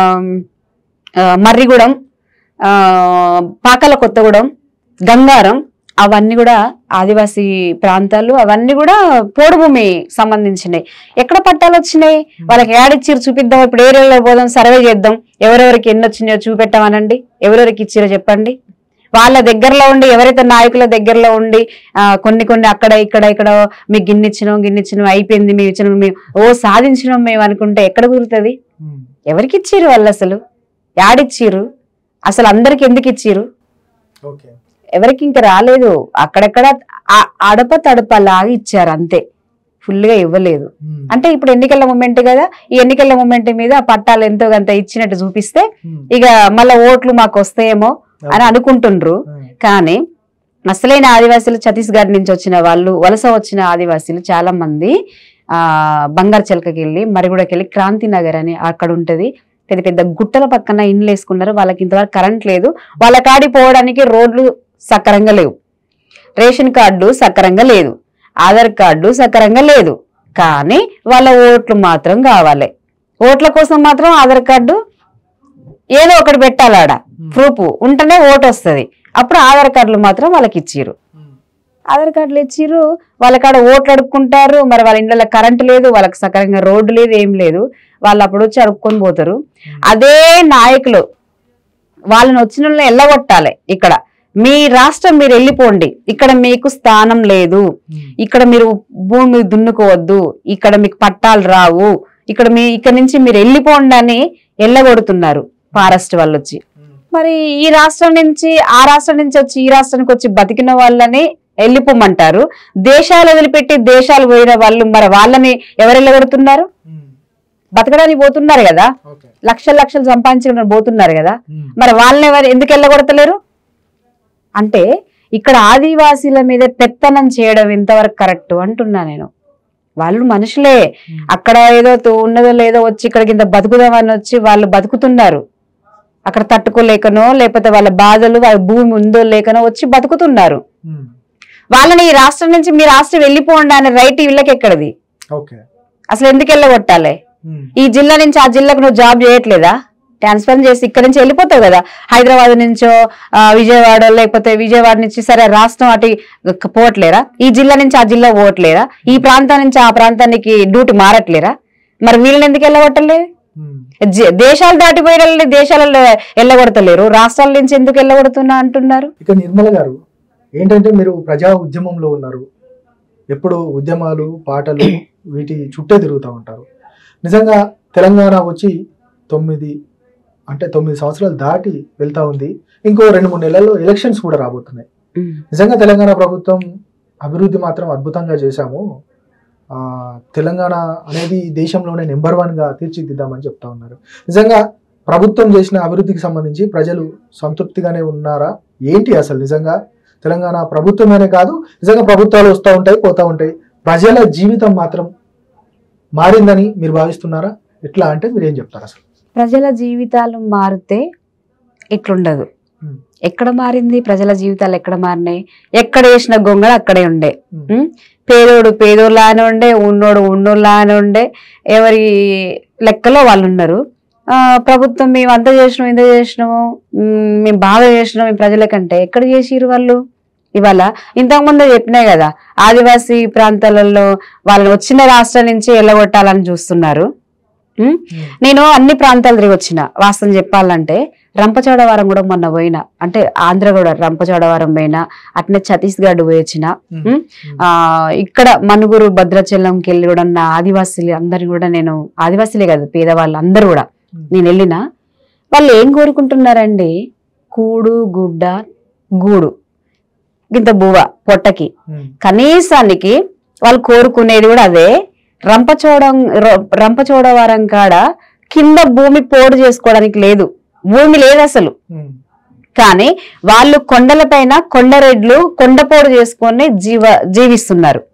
ఆ, మర్రిగూడెం ఆ, పాకల కొత్తగూడెం గంగారం అవన్నీ కూడా ఆదివాసీ ప్రాంతాలు అవన్నీ కూడా పోడు భూమి సంబంధించినవి ఎక్కడ పట్టాలు వచ్చినాయి వాళ్ళకి ఏడిచ్చిరు చూపిద్దాం ఇప్పుడు ఏరియాలో పోదాం సర్వే చేద్దాం ఎవరెవరికి ఎన్ని వచ్చినాయో చూపెట్టామనండి ఎవరెవరికి ఇచ్చిరో చెప్పండి వాళ్ళ దగ్గరలో ఉండి ఎవరైతే నాయకుల దగ్గరలో ఉండి ఆ, కొన్ని కొన్ని అక్కడ ఇక్కడ ఇక్కడ మీకు గిన్నిచ్చినాం గిన్నిచ్చినాం అయిపోయింది మేము ఇచ్చినాం మేము ఓ సాధించినాం మేము అనుకుంటే ఎక్కడ కుదురుతుంది ఎవరికి ఇచ్చిర్రు వాళ్ళు అసలు యాడిచ్చిర్రు అసలు అందరికి ఎందుకు ఇచ్చిర్రు ఓకే ఎవరికి ఇంకా రాలేదు అక్కడక్కడ ఆ- అడప తడప లాగా ఇచ్చారు అంతే ఫుల్ గా ఇవ్వలేదు అంటే ఇప్పుడు ఎన్నికల మూమెంట్ కదా ఈ ఎన్నికల మూమెంట్ మీద ఆ పట్టాలు ఎంతో కొంత ఇచ్చినట్టు చూపిస్తే ఇక మళ్ళా ఓట్లు మాకు వస్తాయేమో అని అనుకుంటుండ్రు కానీ అసలైన ఆదివాసీలు ఛత్తీస్గఢ్ నుంచి వచ్చిన వాళ్ళు వలస వచ్చిన ఆదివాసీలు చాలా మంది ఆ బంగారు చిలకకి వెళ్ళి మరిగూడకి వెళ్ళి క్రాంతి నగర్ అని అక్కడ ఉంటది పెద్ద పెద్ద గుట్టల పక్కన ఇండ్లు వేసుకున్నారు వాళ్ళకి ఇంతవరకు కరెంట్ లేదు వాళ్ళ కాడి పోవడానికి రోడ్లు సక్రంగా లేవు రేషన్ కార్డు సక్రంగా లేదు ఆధార్ కార్డు సక్రంగా లేదు కానీ వాళ్ళ ఓట్లు మాత్రం కావాలి ఓట్ల కోసం మాత్రం ఆధార్ కార్డు ఏదో ఒకటి పెట్టాలి ఆడ ప్రూఫ్ ఉంటేనే ఓటు వస్తుంది అప్పుడు ఆధార్ కార్డులు మాత్రం వాళ్ళకి ఇచ్చిర్రు ఆధార్ కార్డులు ఇచ్చిర్రు వాళ్ళ కాడ ఓట్లు అడుక్కుంటారు మరి వాళ్ళ ఇంట్లో కరెంట్ లేదు వాళ్ళకి సకరంగా రోడ్డు లేదు ఏం లేదు వాళ్ళు అప్పుడు వచ్చి అడుక్కొని పోతారు అదే నాయకులు వాళ్ళని వచ్చిన వాళ్ళని ఎల్లగొట్టాలి ఇక్కడ మీ రాష్ట్రం మీరు వెళ్ళిపోండి ఇక్కడ మీకు స్థానం లేదు ఇక్కడ మీరు భూమి దున్నుకోవద్దు ఇక్కడ మీకు పట్టాలు రావు ఇక్కడ మీ ఇక్కడ నుంచి మీరు వెళ్ళిపోండి అని ఎల్లగొడుతున్నారు ఫారెస్ట్ వాళ్ళు వచ్చి మరి ఈ రాష్ట్రం నుంచి ఆ రాష్ట్రం నుంచి వచ్చి ఈ రాష్ట్రానికి వచ్చి బతికిన వాళ్ళని వెళ్ళిపోమంటారు దేశాలు వదిలిపెట్టి దేశాలు పోయిన వాళ్ళు మరి వాళ్ళని ఎవరు వెళ్ళగొడుతున్నారు బతకడానికి పోతున్నారు కదా ఓకే లక్షలు లక్షలు సంపాదించుకుని పోతున్నారు కదా మరి వాళ్ళని ఎవరు ఎందుకు వెళ్ళగొడతలేరు అంటే ఇక్కడ ఆదివాసీల మీద పెత్తనం చేయడం ఎంతవరకు కరెక్ట్ అంటున్నా నేను వాళ్ళు మనుషులే అక్కడ ఏదో తో- ఉన్నదో లేదో వచ్చి ఇక్కడికి ఇంత బతుకుదామని వచ్చి వాళ్ళు బతుకుతున్నారు అక్కడ తట్టుకోలేకనో లేకపోతే వాళ్ళ బాధలు వాళ్ళ భూమి ఉందో లేకనో వచ్చి బతుకుతున్నారు వాళ్ళని ఈ రాష్ట్రం నుంచి మీ రాష్ట్రం వెళ్ళిపోండి అనే రైట్ వీళ్ళకి ఎక్కడిది ఓకే అసలు ఎందుకు వెళ్ళగొట్టాలి ఈ జిల్లా నుంచి ఆ జిల్లాకు నువ్వు జాబ్ చేయట్లేదా ట్రాన్స్ఫర్ చేసి ఇక్కడ నుంచి వెళ్ళిపోతావు కదా హైదరాబాద్ నుంచో ఆ, విజయవాడ లేకపోతే విజయవాడ నుంచి సరే రాష్ట్రం అటు గ- పోవట్లేరా ఈ జిల్లా నుంచి ఆ జిల్లా పోవట్లేరా ఈ ప్రాంతం నుంచి ఆ ప్రాంతానికి డ్యూటీ మారట్లేరా మరి వీళ్ళని ఎందుకు వెళ్ళగొట్టలే జ- దేశాలు దాటిపోయిన వాళ్ళని దేశాలలో వెళ్ళగొడతలేరు రాష్ట్రాల నుంచి ఎందుకు వెళ్ళగొడుతున్నా అంటున్నారు ఇక నిర్మల గారు ఏంటంటే మీరు ప్రజా ఉద్యమంలో ఉన్నారు ఎప్పుడు ఉద్యమాలు పాటలు వీటి చుట్టే తిరుగుతూ ఉంటారు నిజంగా తెలంగాణ వచ్చి తొమ్మిది అంటే తొమ్మిది సంవత్సరాలు దాటి వెళ్తా ఉంది ఇంకో రెండు మూడు నెలల్లో ఎలక్షన్స్ కూడా రాబోతున్నాయి నిజంగా తెలంగాణ ప్రభుత్వం అభివృద్ధి మాత్రం అద్భుతంగా చేశాము ఆ, తెలంగాణ అనేది దేశంలోనే నెంబర్ వన్గా తీర్చిదిద్దామని చెప్తా ఉన్నారు నిజంగా ప్రభుత్వం చేసిన అభివృద్ధికి సంబంధించి ప్రజలు సంతృప్తిగానే ఉన్నారా ఏంటి అసలు నిజంగా తెలంగాణ ప్రభుత్వమేనే కాదు నిజంగా ప్రభుత్వాలు వస్తూ ఉంటాయి పోతూ ఉంటాయి ప్రజల జీవితం మాత్రం మారిందని మీరు భావిస్తున్నారా ఎట్లా అంటే మీరు ఏం చెప్తారు అసలు ప్రజల జీవితాలు మారితే ఇట్లుండదు Hmm. ఎక్కడ మారింది ప్రజల జీవితాలు ఎక్కడ మారినాయి ఎక్కడ వేసిన గొంగళ అక్కడే ఉండే Hmm. ఉం? పేదోడు పేదోళ్ళనే ఉండే ఉన్నోడు ఉన్నోళ్ళనే ఉండే ఎవరి లెక్కలో వాళ్ళు ఉన్నారు ఆ, ప్రభుత్వం మేము అంత చేసినాం ఇంత చేసినాము ఉం, మేము బాగా చేసినాం ఈ ప్రజల కంటే ఎక్కడ చేసిరు వాళ్ళు ఇవాళ ఇంతకుముందు చెప్పినాయి కదా ఆదివాసీ ప్రాంతాలలో వాళ్ళని వచ్చిన రాష్ట్రం నుంచి వెళ్ళగొట్టాలని చూస్తున్నారు ఉం? నేను అన్ని ప్రాంతాలు తిరిగి వచ్చిన వాస్తవం చెప్పాలంటే రంపచోడవరం కూడా మొన్న పోయిన అంటే ఆంధ్ర కూడా రంపచోడవరం పోయినా అట్నే ఛత్తీస్గఢ్ పోయి వచ్చిన ఉం? ఆ ఇక్కడ మనుగురు భద్రాచలంకి వెళ్ళి కూడా నా ఆదివాసీలు అందరు కూడా నేను ఆదివాసీలే కాదు పేదవాళ్ళు అందరూ కూడా నేను వెళ్ళిన వాళ్ళు ఏం కోరుకుంటున్నారండి కూడు గుడ్డ గూడు ఇంత బువ్వ పొట్టకి కనీసానికి వాళ్ళు కోరుకునేది కూడా అదే రంపచోడం ర- రంపచోడవరం కాడ కింద భూమి పోడు చేసుకోవడానికి లేదు భూమి లేదు అసలు కానీ వాళ్ళు కొండలపైన కొండరెడ్లు కొండపోడు చేసుకొని జీవ జీవిస్తున్నారు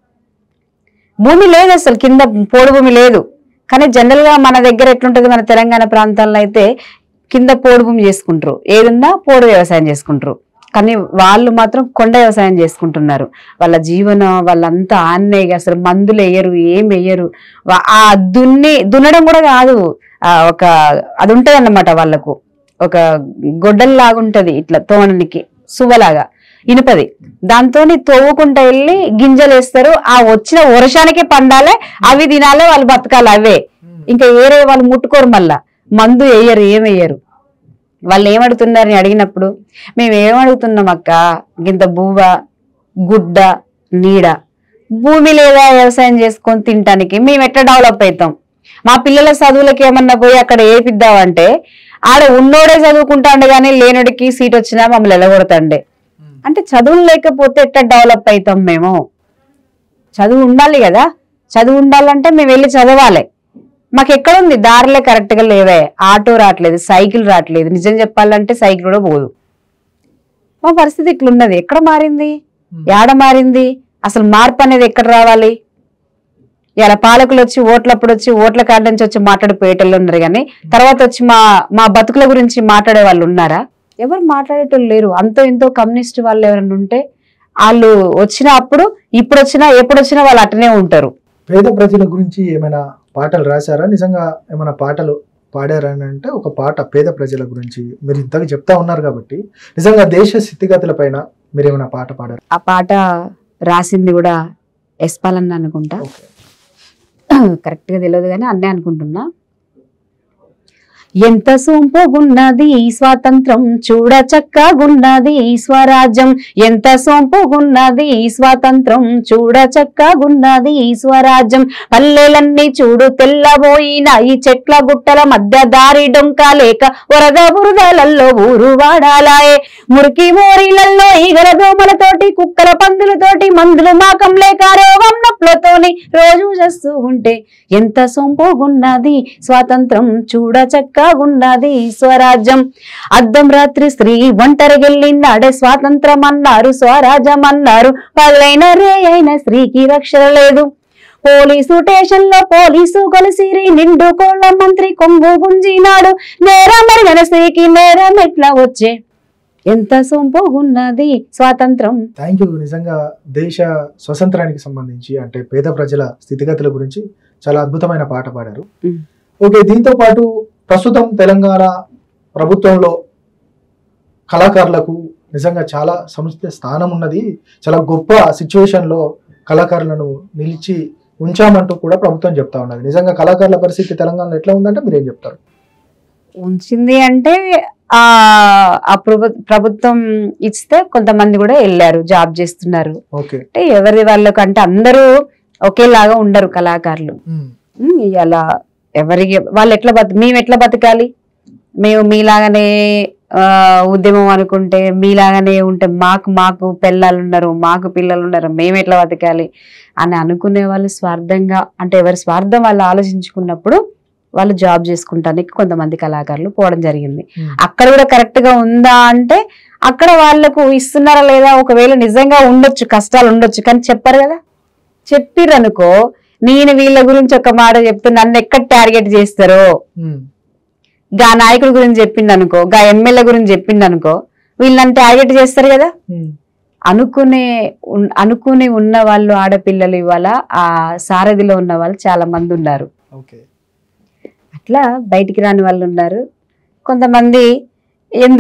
భూమి లేదు అసలు కింద పోడు భూమి లేదు కానీ జనరల్ గా మన దగ్గర ఎట్లుంటది మన తెలంగాణ ప్రాంతాల్లో అయితే కింద పోడు భూమి చేసుకుంటారు ఏదున్నా పోడు వ్యవసాయం చేసుకుంటారు కానీ వాళ్ళు మాత్రం కొండ వ్యవసాయం చేసుకుంటున్నారు వాళ్ళ జీవనం వాళ్ళంతా ఆన్నే అసలు మందులు వేయరు ఏం వేయరు వా- ఆ దున్ని దున్నడం కూడా కాదు ఆ ఒక అది ఉంటది అన్నమాట వాళ్ళకు ఒక గొడ్డల్లాగా ఉంటది ఇట్లా తోననికి సువ్వలాగా ఇనుపది దాంతో తవ్వుకుంటా వెళ్ళి గింజలు వేస్తారు ఆ వచ్చిన వర్షానికే పండాలే అవి తినాలే వాళ్ళు బతకాలి అవే ఇంకా ఏరే వాళ్ళు ముట్టుకోరు మళ్ళా మందు వేయరు ఏం వేయరు వాళ్ళు ఏమడుతున్నారని అడిగినప్పుడు మేము ఏమడుగుతున్నాం అక్క గింత బువ్వ గుడ్డ నీడ భూమి లేదా వ్యవసాయం చేసుకొని తినటానికి మేము ఎట్లా డెవలప్ అవుతాం మా పిల్లల చదువులకి ఏమన్నా పోయి అక్కడ ఏపిద్దామంటే ఆడ ఉన్నోడే చదువుకుంటాండే కానీ లేనుడికి సీట్ వచ్చినా మమ్మల్ని ఎలగొడతాండే అంటే చదువులు లేకపోతే ఎట్లా డెవలప్ అవుతాం మేము చదువు ఉండాలి కదా చదువు ఉండాలంటే మేము వెళ్ళి చదవాలి మాకు ఎక్కడ ఉంది దారిలే కరెక్ట్ గా లేవే ఆటో రావట్లేదు సైకిల్ రావట్లేదు నిజం చెప్పాలంటే సైకిల్ కూడా పోదు మా పరిస్థితి ఇట్లున్నది ఎక్కడ మారింది ఏడ మారింది అసలు మార్పు అనేది ఎక్కడ రావాలి ఇలా పాలకులు వచ్చి ఓట్లప్పుడు వచ్చి ఓట్ల కాడ నుంచి వచ్చి మాట్లాడిపోయేటోళ్ళు ఉన్నారు కానీ తర్వాత వచ్చి మా మా బతుకుల గురించి మాట్లాడే వాళ్ళు ఉన్నారా ఎవరు మాట్లాడేటోళ్ళు లేరు అంతో ఇంతో కమ్యూనిస్ట్ వాళ్ళు ఎవరైనా ఉంటే వాళ్ళు వచ్చిన అప్పుడు ఇప్పుడు వచ్చినా ఎప్పుడు వచ్చినా వాళ్ళు అట్టనే ఉంటారు పేద ప్రజల గురించి ఏమైనా పాటలు రాశారా నిజంగా ఏమైనా పాటలు పాడారా అని అంటే ఒక పాట పేద ప్రజల గురించి మీరు ఇంతగా చెప్తా ఉన్నారు కాబట్టి నిజంగా దేశ స్థితిగతుల పైన మీరు ఏమైనా పాట పాడారు ఆ పాట రాసింది కూడా ఎస్పాలన్న అనుకుంటా ఓకే కరెక్ట్ గా తెలియదు కానీ అన్నే అనుకుంటున్నా ఎంత సొంపుగున్నది ఈ స్వాతంత్రం చూడ చక్కగున్నది ఈ స్వరాజ్యం ఎంత సొంపుగున్నది ఈ స్వాతంత్రం చూడ చక్కగున్నది ఈ స్వరాజ్యం పల్లెలన్నీ చూడు తెల్లబోయిన ఈ చెట్ల గుట్టల మధ్య దారి డొంక లేక వరద బురదలలో ఊరు వాడాలాయే మురికి మోరీలలో ఈగల దోమలతోటి కుక్కల పందులతోటి మందులు మాకం లేక రోగం నొప్పులతోని రోజు చేస్తూ ఉంటే ఎంత సొంపుగున్నది స్వాతంత్రం చూడ చక్కగున్నది స్వరాజ్యం అద్దం రాత్రి స్త్రీ ఒంటరిగెళ్ళినాడే స్వాతంత్రం అన్నారు స్వరాజ్యం అన్నారు పగలైన రే అయిన స్త్రీకి రక్షణ లేదు పోలీసు స్టేషన్ లో పోలీసు కొలిసిరి నిండు కోళ్ళ మంత్రి కొంగు గుంజినాడు నేరమరిగిన స్త్రీకి నేరం ఎట్లా వచ్చే ఎంత సొంపుగున్నది స్వాతంత్రం థ్యాంక్ యూ నిజంగా దేశ స్వతంత్రానికి సంబంధించి అంటే పేద ప్రజల స్థితిగతుల గురించి చాలా అద్భుతమైన పాట పాడారు మ్. ఓకే దీంతో పాటు ప్రస్తుతం తెలంగాణ ప్రభుత్వంలో కళాకారులకు నిజంగా చాలా సముచిత స్థానం ఉన్నది చాలా గొప్ప సిచ్యువేషన్ లో కళాకారులను నిలిచి ఉంచామంటూ కూడా ప్రభుత్వం చెప్తా ఉన్నది నిజంగా కళాకారుల పరిస్థితి తెలంగాణలో ఎట్లా ఉందంటే మీరు ఏం చెప్తారు ఉంచింది అంటే ఆ ఆ ప్రభు- ప్రభుత్వం ఇస్తే కొంతమంది కూడా వెళ్ళారు జాబ్ చేస్తున్నారు ఓకే అంటే ఎవరి వాళ్ళకు అంటే అందరూ ఒకేలాగా ఉండరు కళాకారులు ఉమ్, ఇలా ఎవరికి వాళ్ళు ఎట్లా బతు మేము ఎట్లా బతకాలి మేము మీలాగానే ఆ, ఉద్యమం అనుకుంటే మీలాగానే ఉంటే మాకు మాకు పిల్లలు ఉన్నారు మాకు పిల్లలు ఉన్నారు మేము ఎట్లా బతకాలి అని అనుకునే వాళ్ళు స్వార్థంగా అంటే ఎవరి స్వార్థం వాళ్ళు ఆలోచించుకున్నప్పుడు వాళ్ళు జాబ్ చేసుకుంటానికి కొంతమంది కళాకారులు పోవడం జరిగింది మ్. అక్కడ కూడా కరెక్ట్ గా ఉందా అంటే అక్కడ వాళ్ళకు ఇస్తున్నారా లేదా ఒకవేళ నిజంగా ఉండొచ్చు కష్టాలు ఉండొచ్చు కానీ చెప్పరు కదా చెప్పిర్రనుకో నేను వీళ్ళ గురించి ఒక మాట చెప్తే నన్ను ఎక్కడ టార్గెట్ చేస్తారో మ్. గా నాయకుడి గురించి చెప్పింది అనుకో గా ఎమ్మెల్యే గురించి చెప్పింది అనుకో వీళ్ళని టార్గెట్ చేస్తారు కదా మ్. అనుకునే ఉన్- అనుకుని ఉన్న వాళ్ళు ఆడపిల్లలు ఇవాళ ఆ సారథిలో ఉన్న వాళ్ళు చాలా మంది ఉన్నారు ఓకే అట్లా బయటికి రాని వాళ్ళు ఉన్నారు కొంతమంది ఎందుకు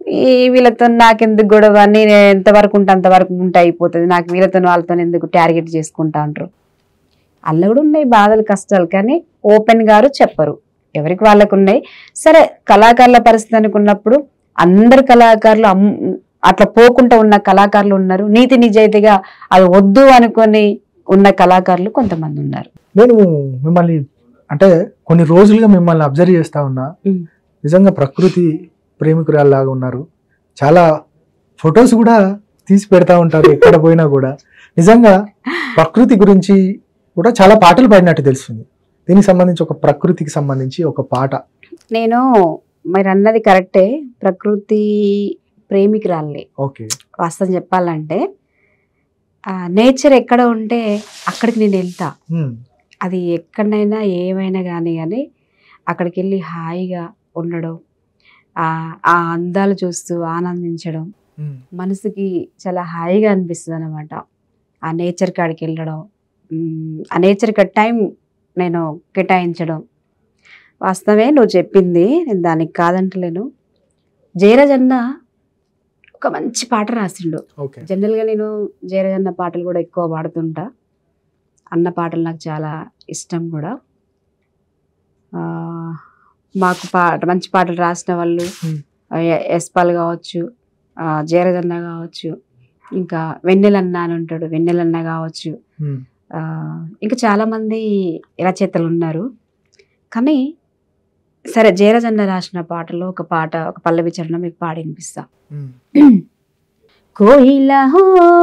ఈ వీళ్ళతో నాకెందుకు గొడవ నేను ఎంతవరకు ఉంటే అంతవరకు ఉంటే అయిపోతుంది నాకు వీళ్ళతో వాళ్ళతో ఎందుకు టార్గెట్ చేసుకుంటా అంటారు అల్ల కూడా ఉన్నాయి బాధలు కష్టాలు కానీ ఓపెన్ గారు చెప్పరు ఎవరికి వాళ్ళకు ఉన్నాయి సరే కళాకారుల పరిస్థితి అనుకున్నప్పుడు అందరు కళాకారులు అమ్- అట్లా పోకుండా ఉన్న కళాకారులు ఉన్నారు నీతి నిజాయితీగా అది వద్దు అనుకొని ఉన్న కళాకారులు కొంతమంది ఉన్నారు నేను మిమ్మల్ని అంటే కొన్ని రోజులుగా మిమ్మల్ని అబ్జర్వ్ చేస్తా ఉన్నా ఉమ్. నిజంగా ప్రకృతి ప్రేమికురాల్లాగా ఉన్నారు చాలా ఫొటోస్ కూడా తీసి పెడతా ఉంటారు ఎక్కడ పోయినా కూడా నిజంగా ప్రకృతి గురించి కూడా చాలా పాటలు పాడినట్టు తెలుస్తుంది దీనికి సంబంధించి ఒక ప్రకృతికి సంబంధించి ఒక పాట నేను మీరు అన్నది కరెక్టే ప్రకృతి ప్రేమికురాల్ని ఓకే వాస్తవం చెప్పాలంటే నేచర్ ఎక్కడ ఉంటే అక్కడికి నేను వెళ్తా ఉమ్, అది ఎక్కడైనా ఏమైనా కానీ కానీ అక్కడికి వెళ్ళి హాయిగా ఉండడం ఆ ఆ అందాలు చూస్తూ ఆనందించడం ఉమ్, మనసుకి చాలా హాయిగా అనిపిస్తుంది అనమాట ఆ నేచర్ కాడికి వెళ్ళడం మ్, ఆ నేచర్ కి టైం నేను కేటాయించడం వాస్తవమే నువ్వు చెప్పింది నేను దానికి కాదంటలేను జయరాజ్ అన్న ఒక మంచి పాట రాసిండు ఓకే జనరల్గా నేను జయరాజ్ అన్న పాటలు కూడా ఎక్కువ పాడుతుంటా అన్న పాటలు నాకు చాలా ఇష్టం కూడా ఆ, మాకు పాట మంచి పాటలు రాసిన వాళ్ళు Hmm. ఆ, ఎ- ఎస్పాల్ కావచ్చు ఆ, జయరాజ్ అన్న కావచ్చు ఇంకా వెన్నెలన్న అని ఉంటాడు వెన్నెలన్న కావచ్చు ఉమ్, ఆ, ఇంకా చాలామంది రచయితలు ఉన్నారు కానీ సరే జయరాజ్ అన్న రాసిన పాటలో ఒక పాట ఒక పల్లవి చరణం మీకు పాడి వినిపిస్తా ఉమ్, కోయిలా హో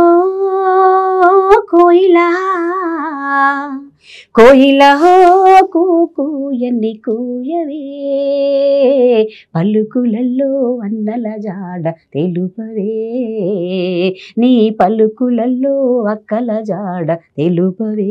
కోయిలా కోయిలా హో కూయని కూయవే పలుకులలో అన్నల జాడ తెలుపవే నీ పలుకులలో అక్కల జాడ తెలుపవే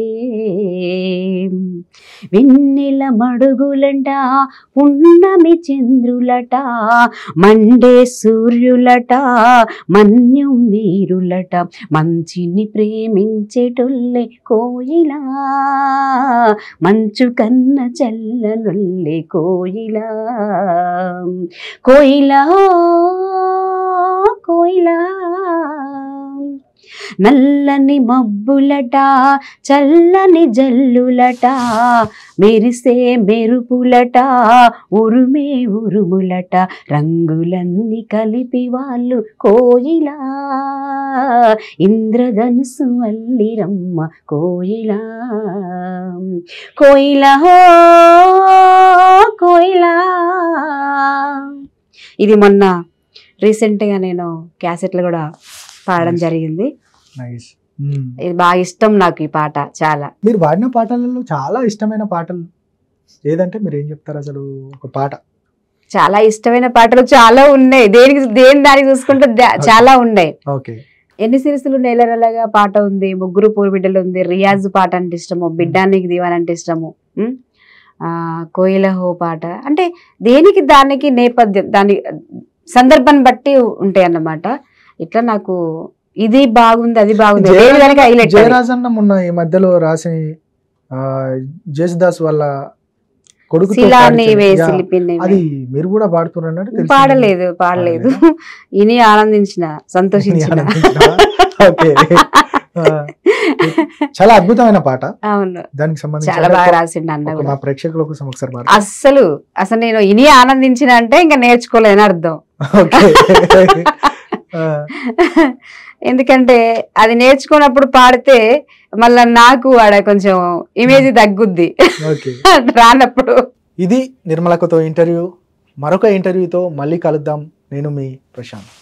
వెన్నెల మడుగులంట పున్నమి చంద్రులట మండే సూర్యులట మన్యం వీరులట మంచిని ప్రేమించేటొల్లే కోయిలా మంచు కన్న చల్లనొల్లే కోయిలా కోయిలా కోయిలా నల్లని మబ్బులట చల్లని జల్లులట మెరిసే మెరుపులట ఉరుమే ఉరుములట రంగులన్నీ కలిపి వాళ్ళు కోయిలా ఇంద్రధనుసు అల్లిరమ్మ కోయిలా కోయిలా హో కోయిలా ఇది మొన్న రీసెంట్గా నేను క్యాసెట్లు కూడా పాడడం జరిగింది నైస్ ఉమ్. ఇది బాగా ఇష్టం నాకు ఈ పాట చాలా మీరు పాడిన పాటలలో చాలా ఇష్టమైన పాటలు ఏదంటే మీరు ఏం చెప్తారు అసలు ఒక పాట చాలా ఇష్టమైన పాటలు చాలా ఉన్నాయి దేనికి దేని దానికి చూసుకుంటే దా- చాలా ఉన్నాయి ఓకే ఎన్ని సిరిసులు నేలరలగా పాట ఉంది ముగ్గురు పూర్బిడ్డలు ఉంది రియాజ్ పాట అంటే ఇష్టము బిడ్డానికి దివాన్ అంటే ఇష్టము ఉమ్, ఆ కోయిల హో పాట అంటే దేనికి దానికి నేపథ్యం దాని సందర్భాన్ని బట్టి ఉంటాయి అన్నమాట ఇట్లా నాకు ఇది బాగుంది అది బాగుంది దేని దానికి హైలైట్ జయరాజ్ అన్న మొన్న ఈ మధ్యలో రాసి ఆ, జేసుదాస్ వాళ్ళ కొడుకు శిలాని వేసి అది మీరు కూడా పాడుతున్నారు పాడలేదు పాడలేదు ఇని ఆనందించిన సంతోషించిన ఓకే ఆ, చాలా అద్భుతమైన పాట అవును దానికి సంబంధించి చాలా బాగా రాసిండు అన్న ఒక కూడా మా ప్రేక్షకుల కోసం ఒకసారి పాడు. అస్సలు అసలు నేను ఇని ఆనందించిన అంటే ఇంకా నేర్చుకోలేని అర్థం ఓకే ఆ, ఎందుకంటే అది నేర్చుకున్నప్పుడు పాడితే మళ్ళా నాకు ఆడ కొంచెం ఇమేజ్ తగ్గుద్ది ఓకే రానప్పుడు ఇది నిర్మలకతో ఇంటర్వ్యూ మరొక ఇంటర్వ్యూతో మళ్ళీ కలుద్దాం నేను మీ ప్రశాంత్